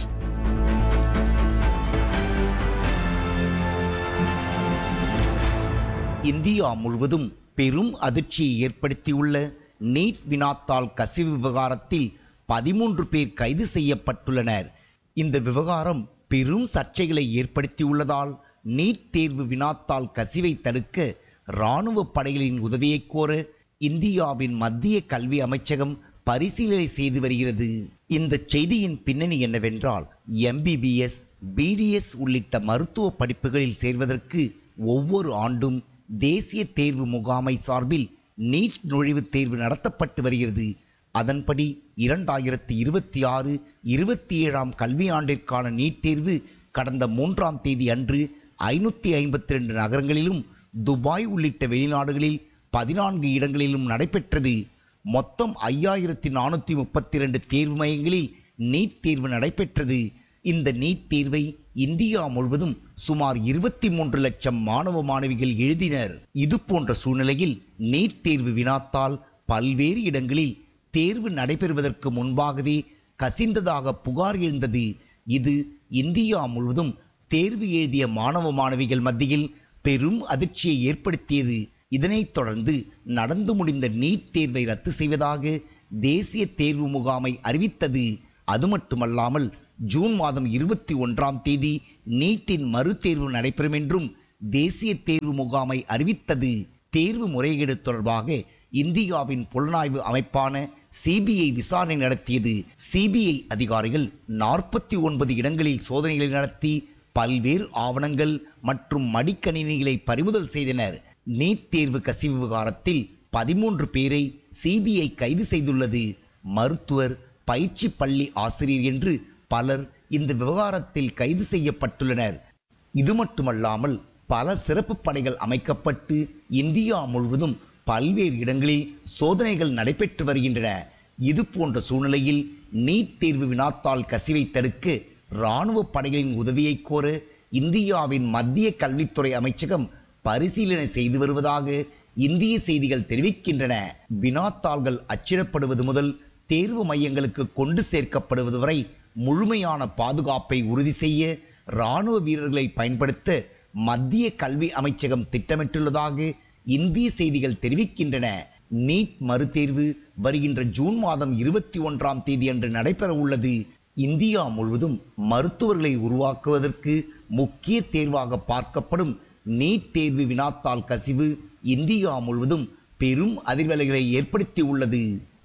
இந்தியா முழுவதும் பெரும் அதிர்ச்சியை ஏற்படுத்தியுள்ள நீட் வினாத்தாள் கசிவு விவகாரத்தில் பதிமூன்று பேர் கைது செய்யப்பட்டுள்ளனர் இந்த விவகாரம் பெரும் சர்ச்சைகளை ஏற்படுத்தியுள்ளதால் நீட் தேர்வு வினாத்தாள் கசிவை தடுக்க இராணுவ படைகளின் உதவியை கோர இந்தியாவின் மத்திய கல்வி அமைச்சகம் பரிசீலனை செய்து வருகிறது இந்த செய்தியின் பின்னணி என்னவென்றால் எம்பிபிஎஸ் பிடிஎஸ் உள்ளிட்ட மருத்துவ படிப்புகளில் சேர்வதற்கு ஒவ்வொரு ஆண்டும் தேசிய தேர்வு முகாமை சார்பில் நீட் நுழைவுத் தேர்வு நடத்தப்பட்டு வருகிறது அதன்படி இரண்டாயிரத்தி இருபத்தி ஆறு இருபத்தி ஏழாம் கல்வியாண்டிற்கான நீட் தேர்வு கடந்த மூன்றாம் தேதி அன்று ஐநூற்றி ஐம்பத்தி ரெண்டு நகரங்களிலும் துபாய் உள்ளிட்ட வெளிநாடுகளில் பதினான்கு இடங்களிலும் நடைபெற்றது மொத்தம் ஐயாயிரத்தி நானூற்றி முப்பத்தி ரெண்டு தேர்வு மையங்களில் நீட் தேர்வு நடைபெற்றது இந்த நீட் தேர்வை இந்தியா முழுவதும் சுமார் இருபத்தி மூன்று லட்சம் மாணவ மாணவிகள் எழுதினர் இது போன்ற சூழ்நிலையில் நீட் தேர்வு வினாத்தால் பல்வேறு இடங்களில் தேர்வு நடைபெறுவதற்கு முன்பாகவே கசிந்ததாக புகார் எழுந்தது இது இந்தியா முழுவதும் தேர்வு எழுதிய மாணவ மாணவிகள் மத்தியில் பெரும் அதிர்ச்சியை ஏற்படுத்தியது இதனைத் தொடர்ந்து நடந்து முடிந்த நீட் தேர்வை ரத்து செய்வதாக தேசிய தேர்வு முகாமை அறிவித்தது அது மட்டுமல்லாமல் ஜூன் மாதம் இருபத்தி ஒன்றாம் தேதி நீட்டின் மறுதேர்வு நடைபெறும் என்றும் தேசிய தேர்வு முகாமை அறிவித்தது தேர்வு முறைகேடு தொடர்பாக இந்தியாவின் புலனாய்வு அமைப்பான சிபிஐ விசாரணை நடத்தியது சிபிஐ அதிகாரிகள் நாற்பத்தி ஒன்பது இடங்களில் சோதனைகளை நடத்தி பல்வேறு ஆவணங்கள் மற்றும் மடிக்கணினிகளை பறிமுதல் செய்தனர் நீட் தேர்வு கசிவு விவகாரத்தில் பதிமூன்று பேரை சிபிஐ கைது செய்துள்ளது மருத்துவர் பயிற்சி பள்ளி ஆசிரியர் என்று பலர் இந்த விவகாரத்தில் கைது செய்யப்பட்டுள்ளனர் இது மட்டுமல்லாமல் பல சிறப்பு படைகள் அமைக்கப்பட்டு இந்தியா முழுவதும் பல்வேறு இடங்களில் சோதனைகள் நடைபெற்று வருகின்றன இது போன்ற சூழ்நிலையில் நீட் தேர்வு வினாத்தாள் கசிவை தடுக்க இராணுவ படைகளின் உதவியை கோர இந்தியாவின் மத்திய கல்வித்துறை அமைச்சகம் பரிசீலனை செய்து வருவதாக இந்திய செய்திகள் தெரிவிக்கின்றன வினாத்தாள்கள் அச்சிடப்படுவது முதல் தேர்வு மையங்களுக்கு கொண்டு சேர்க்கப்படுவது வரை முழுமையான பாதுகாப்பை உறுதி செய்ய இராணுவ வீரர்களை பயன்படுத்த மத்திய கல்வி அமைச்சகம் திட்டமிட்டுள்ளதாக இந்திய செய்திகள் தெரிவிக்கின்றன நீட் மறுதேர்வு வருகின்ற ஜூன் மாதம் இருபத்தி ஒன்றாம் தேதி அன்று நடைபெற உள்ளது இந்தியா முழுவதும் மருத்துவர்களை உருவாக்குவதற்கு முக்கிய தேர்வாக பார்க்கப்படும் நீட் தேர்வு வினாத்தாள் கசிவு இந்தியா முழுவதும் பெரும் அதிர்வலைகளை ஏற்படுத்தி உள்ளது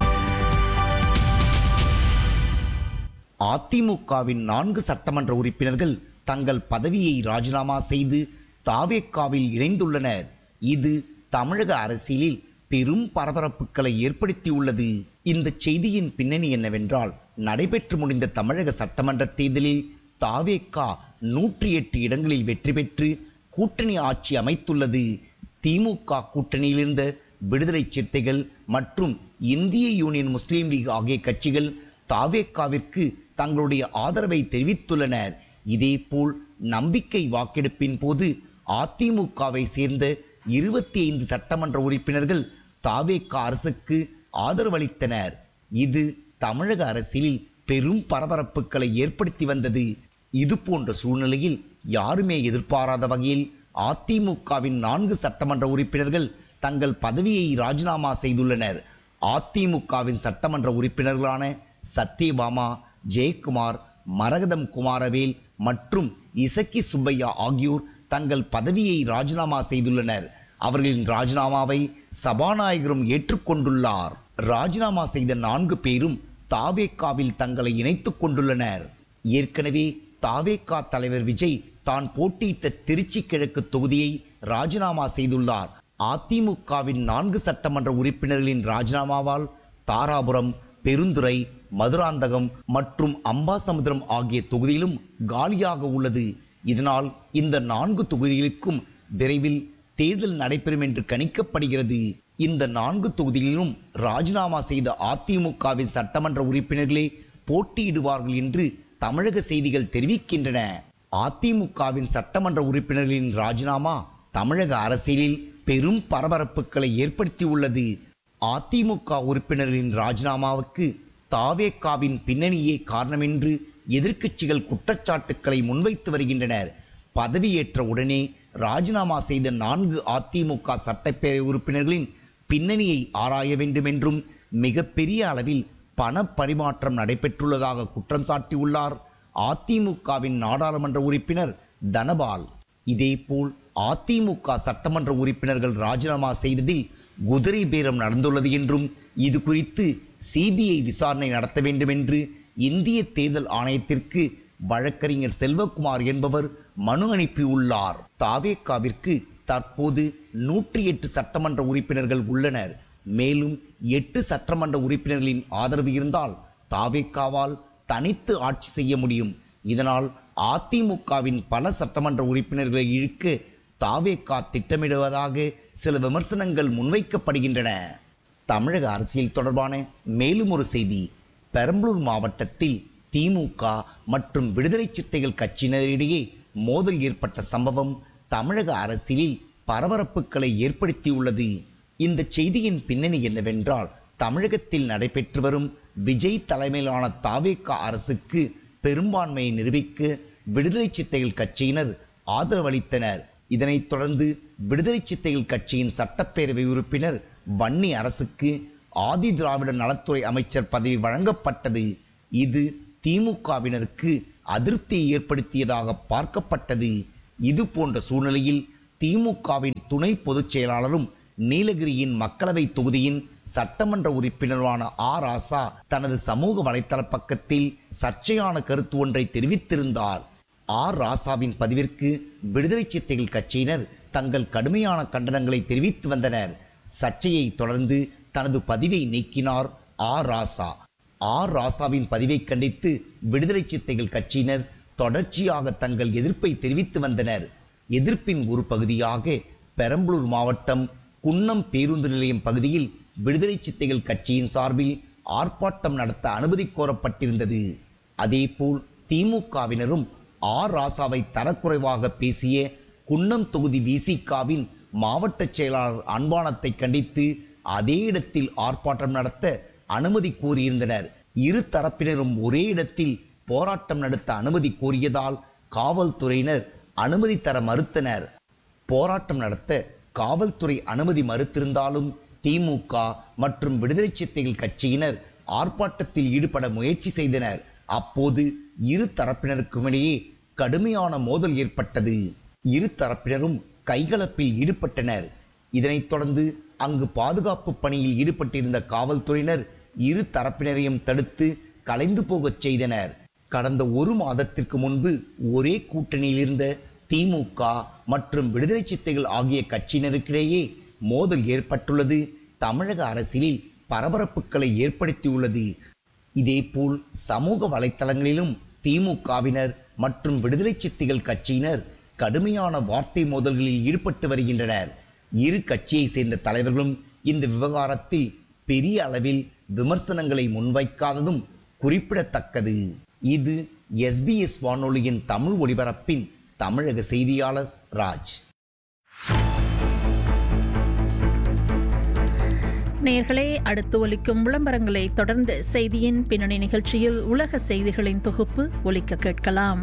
அதிமுகவின் நான்கு சட்டமன்ற உறுப்பினர்கள் தங்கள் பதவியை ராஜினாமா செய்து தாவேக்காவில் இணைந்துள்ளனர் இது தமிழக அரசியலில் பெரும் பரபரப்புகளை ஏற்படுத்தியுள்ளது இந்த செய்தியின் பின்னணி என்னவென்றால் நடைபெற்று முடிந்த தமிழக சட்டமன்ற தேர்தலில் தாவேக்கா நூற்றி எட்டு இடங்களில் வெற்றி பெற்று கூட்டணி ஆட்சி அமைத்துள்ளது திமுக கூட்டணியில் இருந்த விடுதலை சிறுத்தைகள் மற்றும் இந்திய யூனியன் முஸ்லீம் லீக் ஆகிய கட்சிகள் தாவேக்காவிற்கு தங்களுடைய ஆதரவை தெரிவித்துள்ளனர் இதேபோல் நம்பிக்கை வாக்கெடுப்பின் போது அதிமுகவை சேர்ந்த இருபத்தி ஐந்து சட்டமன்ற உறுப்பினர்கள் தாவேக்கா அரசுக்கு ஆதரவளித்தனர் இது தமிழக அரசியலில் பெரும் பரபரப்புகளை ஏற்படுத்தி வந்தது இது போன்ற சூழ்நிலையில் யாருமே எதிர்பாராத வகையில் அதிமுகவின் நான்கு சட்டமன்ற உறுப்பினர்கள் தங்கள் பதவியை ராஜினாமா செய்துள்ளனர் அதிமுகவின் சட்டமன்ற உறுப்பினர்களான சத்யபாமா ஜெயக்குமார் மரகதம் குமாரவேல் மற்றும் இசக்கி சுப்பையா ஆகியோர் தங்கள் பதவியை ராஜினாமா செய்துள்ளனர் அவர்களின் ராஜினாமாவை சபாநாயகரும் ஏற்றுக்கொண்டுள்ளார் ராஜினாமா செய்த நான்கு பேரும் தாவேக்காவில் தங்களை இணைத்துக் கொண்டுள்ளனர் ஏற்கனவே தாவேக்கா தலைவர் விஜய் தான் போட்டியிட்ட திருச்சி கிழக்கு தொகுதியை ராஜினாமா செய்துள்ளார் அதிமுகவின் நான்கு சட்டமன்ற உறுப்பினர்களின் ராஜினாமாவால் தாராபுரம் பெருந்துறை மதுராந்தகம் மற்றும் அம்பாசமுத்திரம் ஆகிய தொகுதியிலும் காலியாக உள்ளது இதனால் இந்த நான்கு தொகுதிகளுக்கும் விரைவில் தேர்தல் நடைபெறும் என்று கணிக்கப்படுகிறது இந்த நான்கு தொகுதிகளிலும் ராஜினாமா செய்த அதிமுகவின் சட்டமன்ற உறுப்பினர்களே போட்டியிடுவார்கள் என்று தமிழக செய்திகள் தெரிவிக்கின்றன அதிமுகவின் சட்டமன்ற உறுப்பினர்களின் ராஜினாமா தமிழக அரசியலில் பெரும் பரபரப்புகளை ஏற்படுத்தியுள்ளது அதிமுக உறுப்பினர்களின் ராஜினாமாவுக்கு தாவேக்காவின் பின்னணியே காரணம் என்று எதிர்க்கட்சிகள் குற்றச்சாட்டுக்களை முன்வைத்து வருகின்றனர் பதவியேற்ற உடனே ராஜினாமா செய்த நான்கு அதிமுக சட்டப்பேரவை உறுப்பினர்களின் பின்னணியை ஆராய வேண்டும் என்றும் மிகப்பெரிய அளவில் பண பரிமாற்றம் நடைபெற்றுள்ளதாக குற்றம் சாட்டியுள்ளார் அதிமுகவின் நாடாளுமன்ற உறுப்பினர் தனபால் இதேபோல் அதிமுக சட்டமன்ற உறுப்பினர்கள் ராஜினாமா செய்ததில் குதிரை பேரம் நடந்துள்ளது என்றும் இது குறித்து சிபிஐ விசாரணை நடத்த வேண்டும் என்று இந்திய தேர்தல் ஆணையத்திற்கு வழக்கறிஞர் செல்வகுமார் என்பவர் மனு அனுப்பியுள்ளார் தாவேக்காவிற்கு தற்போது நூற்றி எட்டு சட்டமன்ற உறுப்பினர்கள் உள்ளனர் மேலும் எட்டு சட்டமன்ற உறுப்பினர்களின் ஆதரவு இருந்தால் தாவேக்காவால் தனித்து ஆட்சி செய்ய முடியும் இதனால் அதிமுகவின் பல சட்டமன்ற உறுப்பினர்களை இழுக்க தாவேக்கா திட்டமிடுவதாக சில விமர்சனங்கள் முன்வைக்கப்படுகின்றன தமிழக அரசியல் தொடர்பான மேலும் ஒரு செய்தி பெரம்பலூர் மாவட்டத்தில் திமுக மற்றும் விடுதலை சிறுத்தைகள் கட்சியினரிடையே மோதல் ஏற்பட்ட சம்பவம் தமிழக அரசியலில் பரபரப்புகளை ஏற்படுத்தியுள்ளது இந்த செய்தியின் பின்னணி என்னவென்றால் தமிழகத்தில் நடைபெற்று வரும் விஜய் தலைமையிலான தாவேக்கா அரசுக்கு பெரும்பான்மையை நிரூபிக்க விடுதலை சிறுத்தைகள் கட்சியினர் ஆதரவளித்தனர் இதனைத் தொடர்ந்து விடுதலை சிறுத்தைகள் கட்சியின் சட்டப்பேரவை உறுப்பினர் வன்னி அரசுக்கு ஆதி திராவிட நலத்துறை அமைச்சர் பதவி வழங்கப்பட்டது இது திமுகவினருக்கு அதிருப்தியை ஏற்படுத்தியதாக பார்க்கப்பட்டது இது போன்ற சூழ்நிலையில் திமுகவின் துணை பொதுச் செயலாளரும் நீலகிரியின் மக்களவை தொகுதியின் சட்டமன்ற உறுப்பினரான ஆர் ஆசா தனது சமூக வலைத்தள பக்கத்தில் சர்ச்சையான கருத்து ஒன்றை தெரிவித்திருந்தார் ஆர் ராசாவின் பதிவிற்கு விடுதலை சிறுத்தைகள் கட்சியினர் தங்கள் கடுமையான கண்டனங்களை தெரிவித்து வந்தனர் சர்ச்சையை தொடர்ந்து தனது பதிவை நீக்கினார் ஆர் ராசா ஆர் ராசாவின் பதிவை கண்டித்து விடுதலை சிறுத்தைகள் கட்சியினர் தொடர்ச்சியாக தங்கள் எதிர்ப்பை தெரிவித்து வந்தனர் எதிர்ப்பின் ஒரு பகுதியாக பெரம்பலூர் மாவட்டம் குன்னம் பேருந்து நிலையம் பகுதியில் விடுதலை சித்தைகள் கட்சியின் சார்பில் ஆர்ப்பாட்டம் நடத்த அனுமதி கோரப்பட்டிருந்தது அதேபோல் திமுகவினரும் ஆர் ராசாவை தரக்குறைவாக பேசிய குன்னம் தொகுதி விசிகாவின் மாவட்ட செயலாளர் அன்பானத்தை கண்டித்து அதே இடத்தில் ஆர்ப்பாட்டம் நடத்த அனுமதி கோரியிருந்தனர் இரு தரப்பினரும் ஒரே இடத்தில் போராட்டம் நடத்த அனுமதி கோரியதால் காவல்துறையினர் அனுமதி தர மறுத்தனர் போராட்டம் நடத்த காவல்துறை அனுமதி மறுத்திருந்தாலும் திமுக மற்றும் விடுதலை சிறுத்தைகள் கட்சியினர் ஆர்ப்பாட்டத்தில் ஈடுபட முயற்சி செய்தனர் அப்போது இரு தரப்பினருக்கும் இடையே கடுமையான மோதல் ஏற்பட்டது இரு தரப்பினரும் கைகலப்பில் ஈடுபட்டனர் இதனைத் தொடர்ந்து அங்கு பாதுகாப்பு பணியில் ஈடுபட்டிருந்த காவல்துறையினர் இரு தரப்பினரையும் தடுத்து கலைந்து போகச் செய்தனர் கடந்த ஒரு மாதத்திற்கு முன்பு ஒரே கூட்டணியில் இருந்த திமுக மற்றும் விடுதலை சித்தைகள் ஆகிய கட்சியினருக்கிடையே மோதல் ஏற்பட்டுள்ளது தமிழக அரசியலில் பரபரப்புகளை ஏற்படுத்தியுள்ளது இதேபோல் சமூக வலைத்தளங்களிலும் திமுகவினர் மற்றும் விடுதலை சித்தைகள் கட்சியினர் கடுமையான வார்த்தை மோதல்களில் ஈடுபட்டு வருகின்றனர் இரு கட்சியை சேர்ந்த தலைவர்களும் இந்த விவகாரத்தில் பெரிய அளவில் விமர்சனங்களை முன்வைக்காததும் குறிப்பிடத்தக்கது இது எஸ்பிஎஸ் வானொலியின் தமிழ் ஒலிபரப்பின் தமிழக செய்தியாளர் ராஜ் நேர்களே அடுத்து ஒலிக்கும் விளம்பரங்களை தொடர்ந்து செய்தியின் பின்னணி நிகழ்ச்சியில் உலக செய்திகளின் தொகுப்பு ஒலிக்க கேட்கலாம்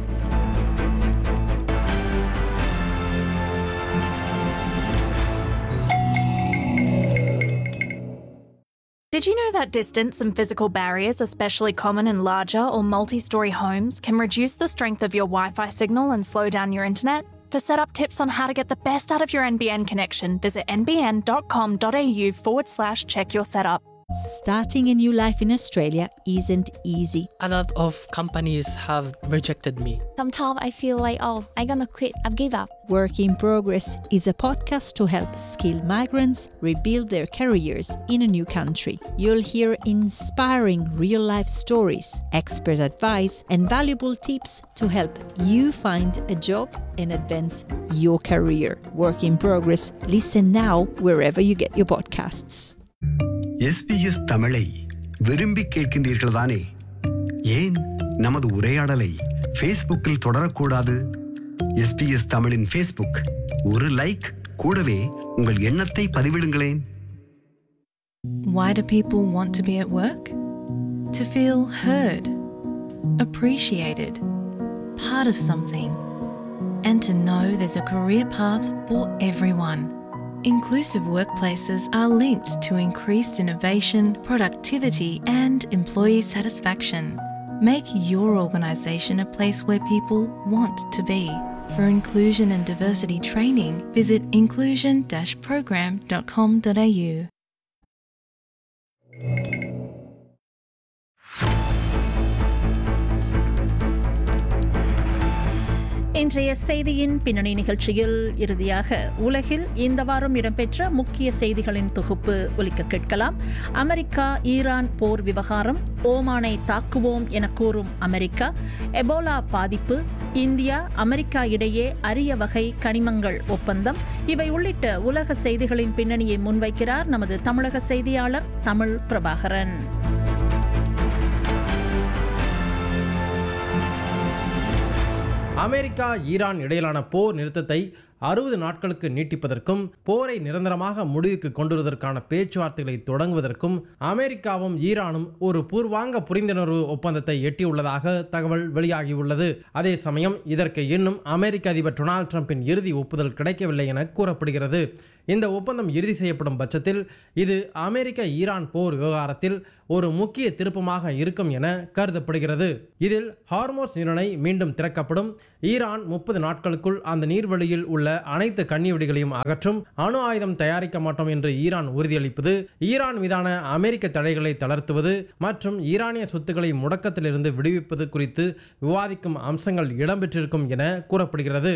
Did you know that distance and physical barriers, especially common in larger or multi story homes, can reduce the strength of your Wi Fi signal and slow down your internet? For setup tips on how to get the best out of your NBN connection, visit nbn.com.au forward slash check your setup. Starting a new life in Australia isn't easy. A lot of companies have rejected me. Sometimes I feel like, oh, I'm gonna quit. I've give up. Work in Progress is a podcast to help skilled migrants rebuild their careers in a new country. You'll hear inspiring real life stories, expert advice, and valuable tips to help you find a job and advance your career. Work in Progress. Listen now wherever you get your podcasts. S B S தமிழை விரும்பி கேட்கின்றீர்கள் தானே ஏன் நமது உரையாடலை ஃபேஸ்புக்கில் தொடரக்கூடாது S B S தமிழின் ஃபேஸ்புக் ஒரு லைக் கூடவே உங்கள் எண்ணத்தை பதிவிடுங்களேன் Why do people want to be at work? To feel heard, appreciated, part of something, and to know there's a career path for everyone. Inclusive workplaces are linked to increased innovation, productivity, and employee satisfaction. Make your organisation a place where people want to be. For inclusion and diversity training, visit inclusion program.com.au. இன்றைய செய்தியின் பின்னணி நிகழ்ச்சியில் இறுதியாக உலகில் இந்த வாரம் இடம்பெற்ற முக்கிய செய்திகளின் தொகுப்பு ஒலிக்க கேட்கலாம் அமெரிக்கா ஈரான் போர் விவகாரம் ஓமானை தாக்குவோம் என கூறும் அமெரிக்கா எபோலா பாதிப்பு இந்தியா அமெரிக்கா இடையே அரிய வகை கனிமங்கள் ஒப்பந்தம் இவை உள்ளிட்ட உலக செய்திகளின் பின்னணியை முன்வைக்கிறார் நமது தமிழக செய்தியாளர் தமிழ் பிரபாகரன் அமெரிக்கா ஈரான் இடையிலான போர் நிறுத்தத்தை அறுபது நாட்களுக்கு நீட்டிப்பதற்கும் போரை நிரந்தரமாக முடிவுக்கு கொண்டுவருவதற்கான பேச்சுவார்த்தைகளை தொடங்குவதற்கும் அமெரிக்காவும் ஈரானும் ஒரு பூர்வாங்க புரிந்துணர்வு ஒப்பந்தத்தை எட்டியுள்ளதாக தகவல் வெளியாகியுள்ளது அதே சமயம் இதற்கு இன்னும் அமெரிக்க அதிபர் டொனால்ட் ட்ரம்பின் இறுதி ஒப்புதல் கிடைக்கவில்லை என கூறப்படுகிறது இந்த ஒப்பந்தம் இறுதி செய்யப்படும் பட்சத்தில் இது அமெரிக்க ஈரான் போர் விவகாரத்தில் ஒரு முக்கிய திருப்பமாக இருக்கும் என கருதப்படுகிறது இதில் ஹார்மோஸ் நீரிணை மீண்டும் திறக்கப்படும் ஈரான் முப்பது நாட்களுக்குள் அந்த நீர்வழியில் உள்ள அனைத்து கண்ணிவெடிகளையும் அகற்றும் அணு ஆயுதம் தயாரிக்க மாட்டோம் என்று ஈரான் உறுதியளிப்பது ஈரான் மீதான அமெரிக்க தடைகளை தளர்த்துவது மற்றும் ஈரானிய சொத்துக்களை முடக்கத்திலிருந்து விடுவிப்பது குறித்து விவாதிக்கும் அம்சங்கள் இடம்பெற்றிருக்கும் என கூறப்படுகிறது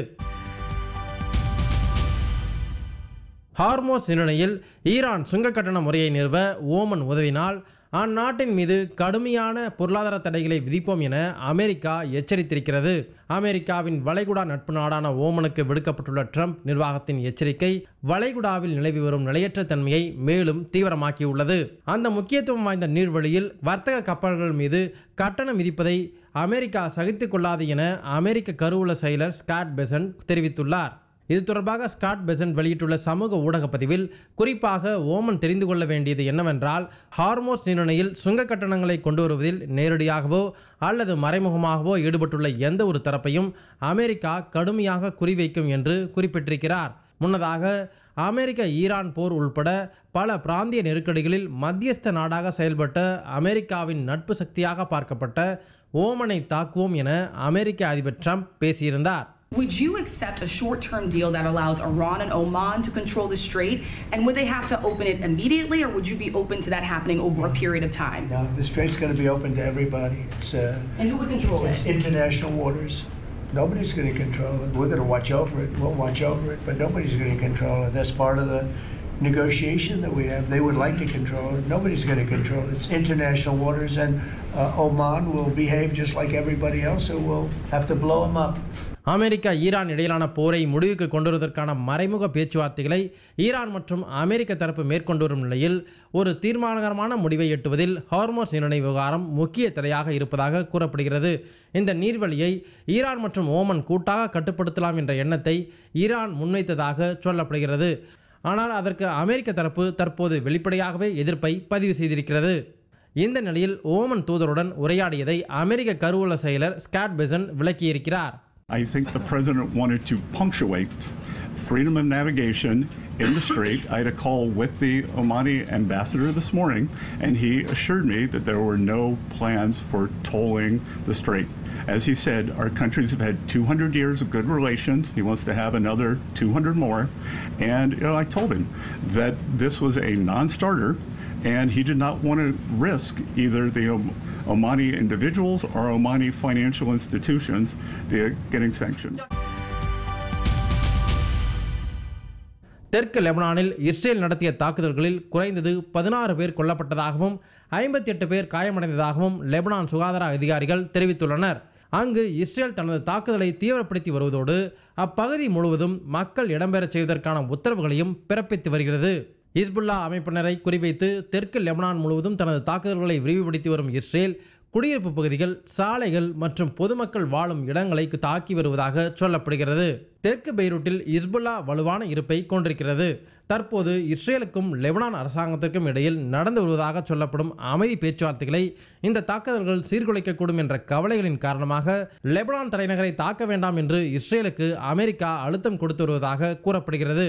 ஹார்மோஸ் நிர்ணயில் ஈரான் சுங்க கட்டண முறையை நிறுவ ஓமன் உதவினால் அந்நாட்டின் மீது கடுமையான பொருளாதார தடைகளை விதிப்போம் என அமெரிக்கா எச்சரித்திருக்கிறது அமெரிக்காவின் வளைகுடா நட்பு நாடான ஓமனுக்கு விடுக்கப்பட்டுள்ள ட்ரம்ப் நிர்வாகத்தின் எச்சரிக்கை வளைகுடாவில் நிலவி வரும் நிலையற்ற தன்மையை மேலும் தீவிரமாக்கியுள்ளது அந்த முக்கியத்துவம் வாய்ந்த நீர்வழியில் வர்த்தக கப்பல்கள் மீது கட்டணம் விதிப்பதை அமெரிக்கா சகித்துக் கொள்ளாது என அமெரிக்க கருவூல செயலர் ஸ்காட் பெசன் தெரிவித்துள்ளார் இது தொடர்பாக ஸ்காட் பெசன்ட் வெளியிட்டுள்ள சமூக ஊடக பதிவில் குறிப்பாக ஓமன் தெரிந்து கொள்ள வேண்டியது என்னவென்றால் ஹார்மோஸ் நிர்ணயில் சுங்க கட்டணங்களை கொண்டு வருவதில் நேரடியாகவோ அல்லது மறைமுகமாகவோ ஈடுபட்டுள்ள எந்த ஒரு தரப்பையும் அமெரிக்கா கடுமையாக குறிவைக்கும் என்று குறிப்பிட்டிருக்கிறார் முன்னதாக அமெரிக்க ஈரான் போர் உள்பட பல பிராந்திய நெருக்கடிகளில் மத்தியஸ்த நாடாக செயல்பட்ட அமெரிக்காவின் நட்பு சக்தியாக பார்க்கப்பட்ட ஓமனை தாக்குவோம் என அமெரிக்க அதிபர் ட்ரம்ப் பேசியிருந்தார் Would you accept a short term deal that allows Iran and Oman to control the strait? And would they have to open it immediately, or would you be open to that happening over a period of time? No, the strait's going to be open to everybody. It's, uh, And who would control it's it? international waters. Nobody's going to control it. We're going to watch over it. We'll watch over it, but nobody's going to control it. That's part of the negotiation that we have. They would like to control it. Nobody's going to control it. It's international waters, and uh, Oman will behave just like everybody else, so we'll have to blow them up. America Iran இடையிலான போரை முடிவுக்கு கொண்டுவருவதற்கான மறைமுக பேச்சுவார்த்தைகளை Iran மற்றும் அமெரிக்க தரப்பு மேற்கொண்டு வரும் நிலையில் ஒரு தீர்மானகரமான முடிவை எட்டுவதில் ஹார்மோஸ் நிர்ணய விவகாரம் முக்கிய தடையாக இருப்பதாக கூறப்படுகிறது இந்த நீர்வழியை ஈரான் மற்றும் ஓமன் கூட்டாக கட்டுப்படுத்தலாம் என்ற எண்ணத்தை ஈரான் முன்வைத்ததாக சொல்லப்படுகிறது ஆனால் அதற்கு அமெரிக்க தரப்பு தற்போது வெளிப்படையாகவே எதிர்ப்பை பதிவு செய்திருக்கிறது இந்த நிலையில் ஓமன் தூதருடன் உரையாடியதை அமெரிக்க கருவூல செயலர் ஸ்காட் பெசன் விளக்கியிருக்கிறார் I think the president wanted to punctuate freedom of navigation in the strait. I had a call with the Omani ambassador this morning, and he assured me that there were no plans for tolling the strait. As he said, our countries have had 200 years of good relations. He wants to have another 200 more. And you know, I told him that this was a non starter and he did not want to risk either the Om- Omani individuals or Omani financial institutions the, getting sanctioned. தெற்கு லெபனானில் Israel நடத்திய தாக்குதல்களில் குறைந்தது பதினாறு பேர் கொல்லப்பட்டதாகவும் ஐம்பத்தி எட்டு பேர் காயமடைந்ததாகவும் லெபனான் சுகாதார அதிகாரிகள் தெரிவித்துள்ளனர் அங்கு இஸ்ரேல் தனது தாக்குதலை தீவிரப்படுத்தி வருவதோடு அப்பகுதி முழுவதும் மக்கள் இடம்பெறச் செய்வதற்கான உத்தரவுகளையும் பிறப்பித்து வருகிறது இஸ்புல்லா அமைப்பினரை குறிவைத்து தெற்கு லெபனான் முழுவதும் தனது தாக்குதல்களை விரிவுபடுத்தி வரும் இஸ்ரேல் குடியிருப்பு பகுதிகள் சாலைகள் மற்றும் பொதுமக்கள் வாழும் இடங்களை தாக்கி வருவதாக சொல்லப்படுகிறது தெற்கு பெய்ரூட்டில் இஸ்புல்லா வலுவான இருப்பை கொண்டிருக்கிறது தற்போது இஸ்ரேலுக்கும் லெபனான் அரசாங்கத்திற்கும் இடையில் நடந்து வருவதாக சொல்லப்படும் அமைதி பேச்சுவார்த்தைகளை இந்த தாக்குதல்கள் சீர்குலைக்கக்கூடும் என்ற கவலைகளின் காரணமாக லெபனான் தலைநகரை தாக்க வேண்டாம் என்று இஸ்ரேலுக்கு அமெரிக்கா அழுத்தம் கொடுத்து வருவதாக கூறப்படுகிறது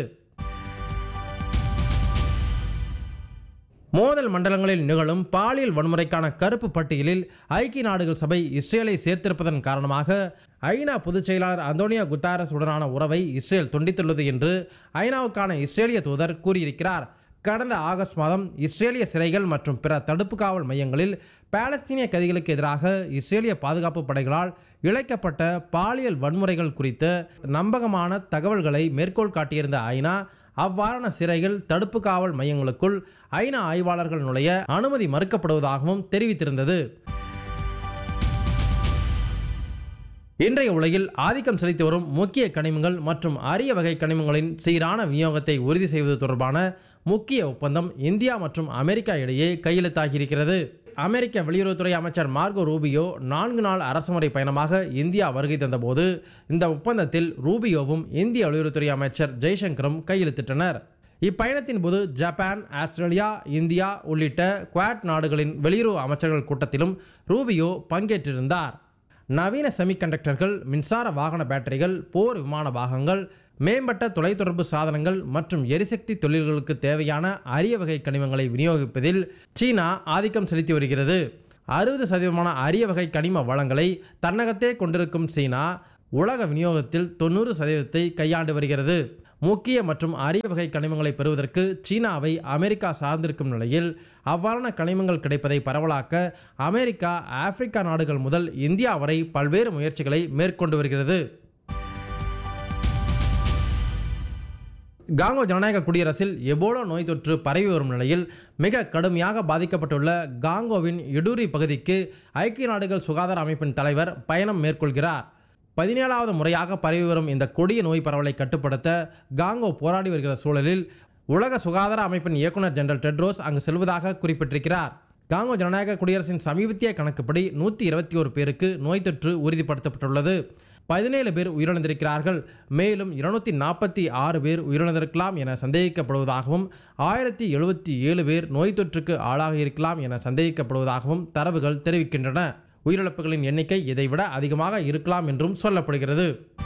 மோதல் மண்டலங்களில் நிகழும் பாலியல் வன்முறைக்கான கருப்பு பட்டியலில் ஐக்கிய நாடுகள் சபை இஸ்ரேலை சேர்த்திருப்பதன் காரணமாக ஐநா பொதுச் செயலாளர் அந்தோனியா குத்தாரஸ் உடனான உறவை இஸ்ரேல் துண்டித்துள்ளது என்று ஐநாவுக்கான இஸ்ரேலிய தூதர் கூறியிருக்கிறார் கடந்த ஆகஸ்ட் மாதம் இஸ்ரேலிய சிறைகள் மற்றும் பிற தடுப்பு காவல் மையங்களில் பாலஸ்தீனிய கைதிகளுக்கு எதிராக இஸ்ரேலிய பாதுகாப்பு படைகளால் இழைக்கப்பட்ட பாலியல் வன்முறைகள் குறித்த நம்பகமான தகவல்களை மேற்கோள் காட்டியிருந்த ஐநா அவ்வாறான சிறைகள் தடுப்பு காவல் மையங்களுக்குள் ஐநா ஆய்வாளர்கள் நுழைய அனுமதி மறுக்கப்படுவதாகவும் தெரிவித்திருந்தது இன்றைய உலகில் ஆதிக்கம் செலுத்தி வரும் முக்கிய கனிமங்கள் மற்றும் அரிய வகை கனிமங்களின் சீரான விநியோகத்தை உறுதி செய்வது தொடர்பான முக்கிய ஒப்பந்தம் இந்தியா மற்றும் அமெரிக்கா இடையே கையெழுத்தாகியிருக்கிறது அமெரிக்க வெளியுறவுத்துறை அமைச்சர் மார்கோ ரூபியோ நான்கு நாள் அரசுமுறை பயணமாக இந்தியா வருகை தந்தபோது இந்த ஒப்பந்தத்தில் ரூபியோவும் இந்திய வெளியுறவுத்துறை அமைச்சர் ஜெய்சங்கரும் கையெழுத்திட்டனர் இப்பயணத்தின் போது ஜப்பான் ஆஸ்திரேலியா இந்தியா உள்ளிட்ட குவாட் நாடுகளின் வெளியுறவு அமைச்சர்கள் கூட்டத்திலும் ரூபியோ பங்கேற்றிருந்தார் நவீன செமிகண்டக்டர்கள் மின்சார வாகன பேட்டரிகள் போர் விமான பாகங்கள் மேம்பட்ட தொலைத்தொடர்பு சாதனங்கள் மற்றும் எரிசக்தி தொழில்களுக்கு தேவையான அரிய வகை கனிமங்களை விநியோகிப்பதில் சீனா ஆதிக்கம் செலுத்தி வருகிறது அறுபது சதவீதமான அரிய வகை கனிம வளங்களை தன்னகத்தே கொண்டிருக்கும் சீனா உலக விநியோகத்தில் தொண்ணூறு சதவீதத்தை கையாண்டு வருகிறது முக்கிய மற்றும் அரிய வகை கனிமங்களை பெறுவதற்கு சீனாவை அமெரிக்கா சார்ந்திருக்கும் நிலையில் அவ்வாறான கனிமங்கள் கிடைப்பதை பரவலாக்க அமெரிக்கா ஆப்பிரிக்கா நாடுகள் முதல் இந்தியா வரை பல்வேறு முயற்சிகளை மேற்கொண்டு வருகிறது காங்கோ ஜனநாயக குடியரசில் எபோலா நோய் தொற்று பரவி வரும் நிலையில் மிக கடுமையாக பாதிக்கப்பட்டுள்ள காங்கோவின் இடூரி பகுதிக்கு ஐக்கிய நாடுகள் சுகாதார அமைப்பின் தலைவர் பயணம் மேற்கொள்கிறார் பதினேழாவது முறையாக பரவி வரும் இந்த கொடிய நோய் பரவலை கட்டுப்படுத்த காங்கோ போராடி வருகிற சூழலில் உலக சுகாதார அமைப்பின் இயக்குனர் ஜெனரல் டெட்ரோஸ் அங்கு செல்வதாக குறிப்பிட்டிருக்கிறார் காங்கோ ஜனநாயக குடியரசின் சமீபத்திய கணக்குப்படி நூற்றி இருபத்தி ஒரு பேருக்கு நோய் தொற்று உறுதிப்படுத்தப்பட்டுள்ளது பதினேழு பேர் உயிரிழந்திருக்கிறார்கள் மேலும் இருநூத்தி நாற்பத்தி ஆறு பேர் உயிரிழந்திருக்கலாம் என சந்தேகிக்கப்படுவதாகவும் ஆயிரத்தி எழுபத்தி ஏழு பேர் நோய் தொற்றுக்கு ஆளாக இருக்கலாம் என சந்தேகிக்கப்படுவதாகவும் தரவுகள் தெரிவிக்கின்றன உயிரிழப்புகளின் எண்ணிக்கை இதைவிட அதிகமாக இருக்கலாம் என்றும் சொல்லப்படுகிறது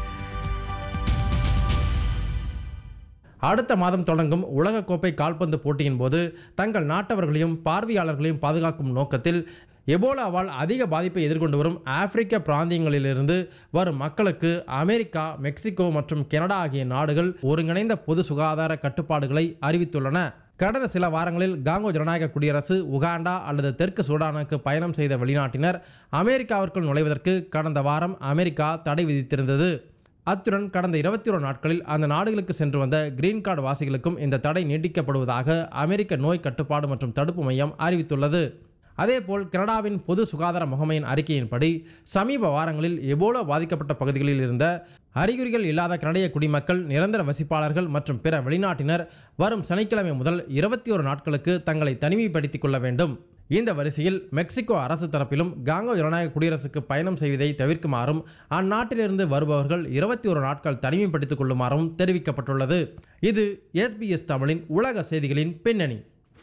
அடுத்த மாதம் தொடங்கும் உலகக்கோப்பை கால்பந்து போட்டியின் போது தங்கள் நாட்டவர்களையும் பார்வையாளர்களையும் பாதுகாக்கும் நோக்கத்தில் எபோலாவால் அதிக பாதிப்பை எதிர்கொண்டு வரும் ஆப்பிரிக்க பிராந்தியங்களிலிருந்து வரும் மக்களுக்கு அமெரிக்கா மெக்சிகோ மற்றும் கனடா ஆகிய நாடுகள் ஒருங்கிணைந்த பொது சுகாதார கட்டுப்பாடுகளை அறிவித்துள்ளன கடந்த சில வாரங்களில் காங்கோ ஜனநாயக குடியரசு உகாண்டா அல்லது தெற்கு சூடானுக்கு பயணம் செய்த வெளிநாட்டினர் அமெரிக்காவிற்குள் நுழைவதற்கு கடந்த வாரம் அமெரிக்கா தடை விதித்திருந்தது அத்துடன் கடந்த இருபத்தி ஒரு நாட்களில் அந்த நாடுகளுக்கு சென்று வந்த கிரீன் கார்டு வாசிகளுக்கும் இந்த தடை நீட்டிக்கப்படுவதாக அமெரிக்க நோய் கட்டுப்பாடு மற்றும் தடுப்பு மையம் அறிவித்துள்ளது அதேபோல் கனடாவின் பொது சுகாதார முகமையின் அறிக்கையின்படி சமீப வாரங்களில் எபோலா பாதிக்கப்பட்ட பகுதிகளில் இருந்த அறிகுறிகள் இல்லாத கனடிய குடிமக்கள் நிரந்தர வசிப்பாளர்கள் மற்றும் பிற வெளிநாட்டினர் வரும் சனிக்கிழமை முதல் இருபத்தி ஒரு நாட்களுக்கு தங்களை தனிமைப்படுத்திக் கொள்ள வேண்டும் இந்த வரிசையில் மெக்சிகோ அரசு தரப்பிலும் காங்கோ ஜனநாயக குடியரசுக்கு பயணம் செய்வதை தவிர்க்குமாறும் அந்நாட்டிலிருந்து வருபவர்கள் இருபத்தி ஒரு நாட்கள் தனிமைப்படுத்திக் கொள்ளுமாறும் தெரிவிக்கப்பட்டுள்ளது இது எஸ்பிஎஸ் தமிழின் உலக செய்திகளின் பின்னணி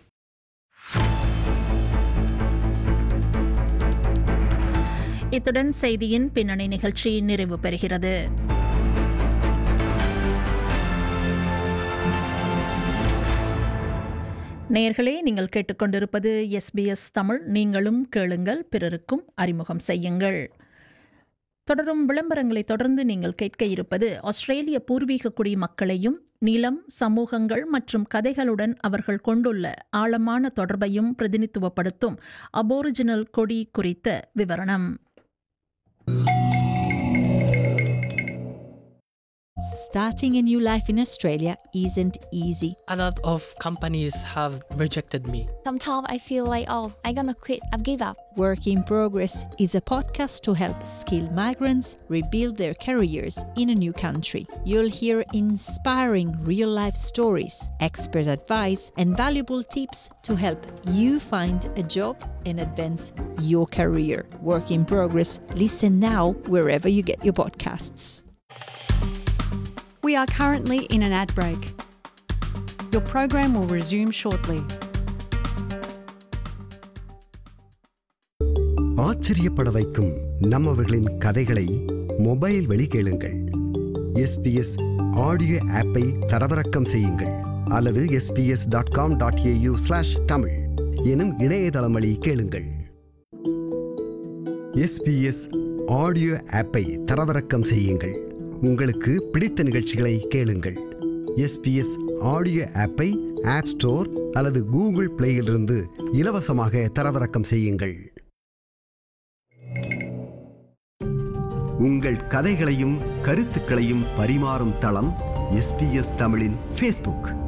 இத்துடன் செய்தியின் பின்னணி நிகழ்ச்சி நிறைவு பெறுகிறது நேயர்களே நீங்கள் கேட்டுக்கொண்டிருப்பது எஸ்பிஎஸ் தமிழ் நீங்களும் கேளுங்கள் பிறருக்கும் அறிமுகம் செய்யுங்கள் தொடரும் விளம்பரங்களை தொடர்ந்து நீங்கள் கேட்க இருப்பது ஆஸ்திரேலிய பூர்வீக குடி மக்களையும் நிலம் சமூகங்கள் மற்றும் கதைகளுடன் அவர்கள் கொண்டுள்ள ஆழமான தொடர்பையும் பிரதிநிதித்துவப்படுத்தும் அபோரிஜினல் கொடி குறித்த விவரணம் Starting a new life in Australia isn't easy. A lot of companies have rejected me. Sometimes I feel like, oh, I'm gonna quit. I've give up. Work in Progress is a podcast to help skilled migrants rebuild their careers in a new country. You'll hear inspiring real life stories, expert advice, and valuable tips to help you find a job and advance your career. Work in Progress. Listen now wherever you get your podcasts. We are currently in an ad break. Your program will resume shortly. ஆச்சரியப்பட வைக்கும் நம்மவர்களின் கதைகளை mobile வழி கேளுங்கள் S B S audio ஆப்பை தரவிறக்கம் செய்யுங்கள் அல்லது S B S dot com dot A U slash Tamil எனும் இணையதளம் வழி கேளுங்கள் எஸ்பிஎஸ் ஆடியோ ஆப்பை தரவிறக்கம் செய்யுங்கள் உங்களுக்கு பிடித்த நிகழ்ச்சிகளை கேளுங்கள் எஸ்பிஎஸ் ஆடியோ ஆப்பை ஆப் ஸ்டோர் அல்லது கூகுள் பிளேயிலிருந்து இலவசமாக தரவிறக்கம் செய்யுங்கள் உங்கள் கதைகளையும் கருத்துக்களையும் பரிமாறும் தளம் எஸ்பிஎஸ் தமிழின் ஃபேஸ்புக்